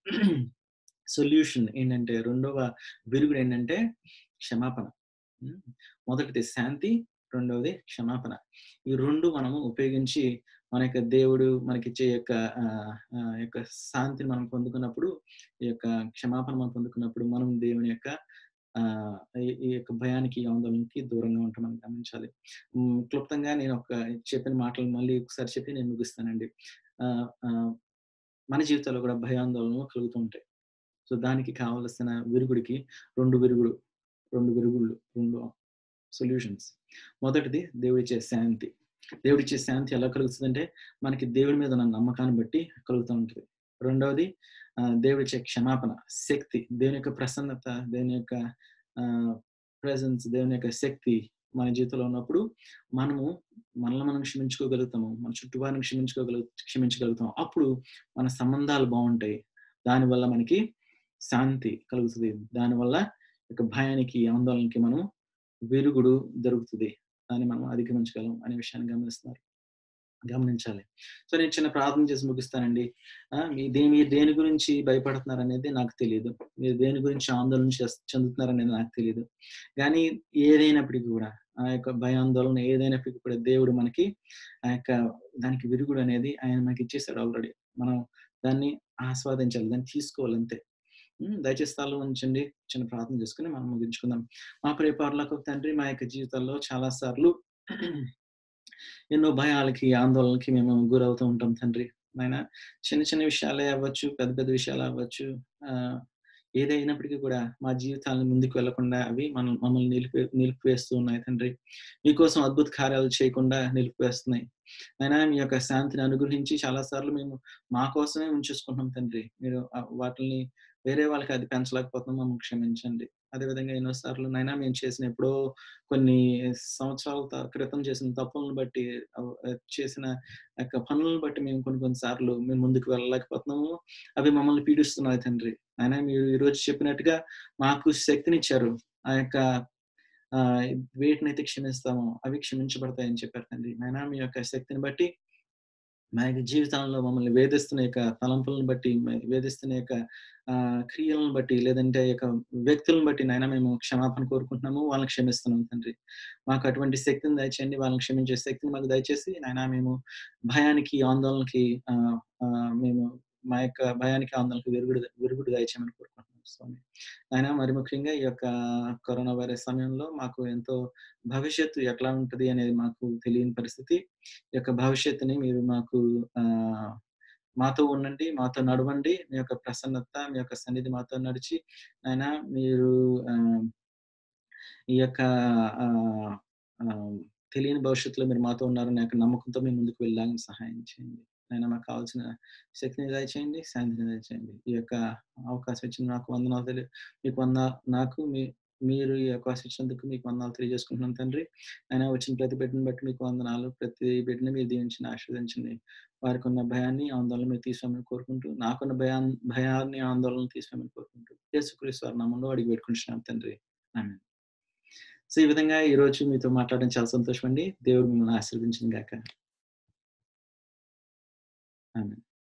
సొల్యూషన్ ఏంటంటే రెండవ విరుగుడు ఏంటంటే క్షమాపణ ఉమ్, మొదటిది శాంతి రెండవది క్షమాపణ ఈ రెండు మనము ఉపయోగించి మన యొక్క దేవుడు మనకిచ్చే యొక్క ఆ, ఆ, యొక్క శాంతిని మనం పొందుకున్నప్పుడు ఈ యొక్క క్షమాపణ మనం పొందుకున్నప్పుడు మనం దేవుని యొక్క ఆ ఈ- ఈ యొక్క భయానికి ఆందోళనకి దూరంగా ఉంటామని గమనించాలి ఉమ్, క్లుప్తంగా నేను ఒక చెప్పిన మాటలు మళ్ళీ ఒకసారి చెప్పి నేను ముగిస్తానండి ఆ, ఆ, మన జీవితాల్లో కూడా భయాందోళనలు కలుగుతూ ఉంటాయి సో దానికి కావలసిన విరుగుడికి రెండు విరుగుడు రెండు విరుగుళ్ళు రెండు సొల్యూషన్స్ మొదటిది దేవుడిచ్చే శాంతి దేవుడిచ్చే శాంతి ఎలా కలుగుతుందంటే మనకి దేవుడి మీద ఉన్న నమ్మకాన్ని బట్టి కలుగుతూ ఉంటుంది రెండవది ఆ, దేవుడిచ్చే క్షమాపణ శక్తి దేవుని యొక్క ప్రసన్నత దేవుని యొక్క ప్రెజెన్స్ దేవుని యొక్క శక్తి మన జీవితంలో ఉన్నప్పుడు మనము మనల్ని మనం క్షమించుకోగలుగుతాము మన చుట్టూ వారిని క్షమించుకోగలుగు క్షమించగలుగుతాం అప్పుడు మన సంబంధాలు బాగుంటాయి దానివల్ల మనకి శాంతి కలుగుతుంది దానివల్ల ఒక భయానికి ఆందోళనకి మనం విరుగుడు దొరుకుతుంది దాన్ని మనం అధిగమించగలం అనే విషయాన్ని గమనిస్తున్నారు గమనించాలి సో నేను చిన్న ప్రార్థన చేసి ముగిస్తానండి ఆ, మీ దే మీరు దేని గురించి భయపడుతున్నారు అనేది నాకు తెలియదు మీరు దేని గురించి ఆందోళన చేస్- చెందుతున్నారు అనేది నాకు తెలియదు కానీ ఏదైనప్పటికీ కూడా ఆ యొక్క భయాందోళన ఏదైనప్పటికీ కూడా దేవుడు మనకి ఆ యొక్క దానికి విరుగుడు అనేది ఆయన మనకి ఇచ్చేసాడు ఆల్రెడీ మనం దాన్ని ఆస్వాదించాలి దాన్ని తీసుకోవాలి అంతే ఉమ్, దయచేసి స్థలం ఉంచండి చిన్న ప్రార్థన చేసుకుని మనం ముగించుకుందాం మా ప్రియ పర్లకు తండ్రి మా యొక్క జీవితాల్లో చాలా సార్లు ఎన్నో భయాలకి ఆందోళనకి మేము గురవుతూ ఉంటాం తండ్రి నాయన చిన్న చిన్న విషయాలే అవ్వచ్చు పెద్ద పెద్ద విషయాలు అవ్వచ్చు ఆ, ఏదైనప్పటికీ కూడా మా జీవితాలను ముందుకు వెళ్లకుండా అవి మనం మమ్మల్ని నిలిపి నిలిపివేస్తూ ఉన్నాయి తండ్రి మీకోసం అద్భుత కార్యాలు చేయకుండా నిలిపివేస్తున్నాయి అయినా మీ యొక్క శాంతిని అనుగ్రహించి చాలా సార్లు మేము మా కోసమే ఉంచేసుకుంటున్నాం తండ్రి మీరు ఆ వాటిని వేరే వాళ్ళకి అది పెంచలేకపోతున్నాం మమ్మల్ని క్షమించండి అదేవిధంగా ఎన్నో సార్లు నైనా మేము చేసిన ఎప్పుడో కొన్ని సంవత్సరాల త క్రితం చేసిన తప్పులను బట్టి ఆహ్, చేసిన యొక్క పనులను బట్టి మేము కొన్ని కొన్ని సార్లు మేము ముందుకు వెళ్ళలేకపోతున్నాము. అవి మమ్మల్ని పీడిస్తున్నాయి తండ్రి. నాయనా మీరు ఈరోజు చెప్పినట్టుగా మాకు శక్తినిచ్చారు. ఆ యొక్క ఆహ్, వేటినైతే క్షమిస్తామో అవి క్షమించబడతాయని చెప్పారు తండ్రి. నాయనా మీ యొక్క శక్తిని బట్టి మా యొక్క జీవితాల్లో మమ్మల్ని వేధిస్తున్న యొక్క తలంపులను బట్టి, మ వేధిస్తున్న యొక్క ఆహ్, క్రియలను బట్టి, లేదంటే ఈ యొక్క వ్యక్తులను బట్టి నాయనా మేము క్షమాపణ కోరుకుంటున్నాము. వాళ్ళని క్షమిస్తున్నాం తండ్రి. మాకు అటువంటి శక్తిని దయచేయండి. వాళ్ళని క్షమించే శక్తిని మాకు దయచేసి నాయనా మేము భయానికి, ఆందోళనకి ఆహ్, ఆహ్, మేము మా యొక్క భయానికి, ఆందోళనకి విరుగుడు విరుగుడు దయచేయమని కోరుకుంటున్నాం స్వామి. నాయనా మరి ముఖ్యంగా ఈ యొక్క కరోనా వైరస్ సమయంలో మాకు ఎంతో భవిష్యత్తు ఎట్లా ఉంటది అనేది మాకు తెలియని పరిస్థితి. ఈ యొక్క భవిష్యత్తుని మీరు మాకు ఆహ్, మాతో ఉండండి. మాతో నడవండి. మీ యొక్క ప్రసన్నత, మీ యొక్క సన్నిధి మాతో నడిచి నాయనా మీరు ఆహ్, ఈ యొక్క ఆహ్, ఆహ్, తెలియని భవిష్యత్తులో మీరు మాతో ఉన్నారనే యొక్క నమ్మకంతో మేము ముందుకు వెళ్ళడానికి సహాయం చేయండి. నాయనా మాకు కావాల్సిన శక్తిని దయచేయండి. శాంతిని దయచేయండి. ఈ యొక్క అవకాశం ఇచ్చిన నాకు వందనాలు తెలి మీకు వంద నాకు మీ మీరు ఈ అవకాశం ఇచ్చినందుకు మీకు వందనాలు తెలియజేసుకుంటున్నాను తండ్రి. అయినా వచ్చిన ప్రతి బిడ్డని బట్టి మీకు వందనాలు. ప్రతి బిడ్డని మీరు దీవించండి, ఆశీర్వదించండి. వారికున్న భయాన్ని, ఆందోళన మీరు తీసివేయమని కోరుకుంటూ, నాకున్న భయాన్ భయాన్ని, ఆందోళనను తీసివేయమని కోరుకుంటూ, యేసుక్రీస్తు వారి నామంలో అడిగి పెట్టుకుంటున్నాం తండ్రి. ఆమేన్. సో, ఈ విధంగా ఈరోజు మీతో మాట్లాడడం చాలా సంతోషమండి. దేవుడు మిమ్మల్ని ఆశీర్వదించును గాక. ఆమేన్.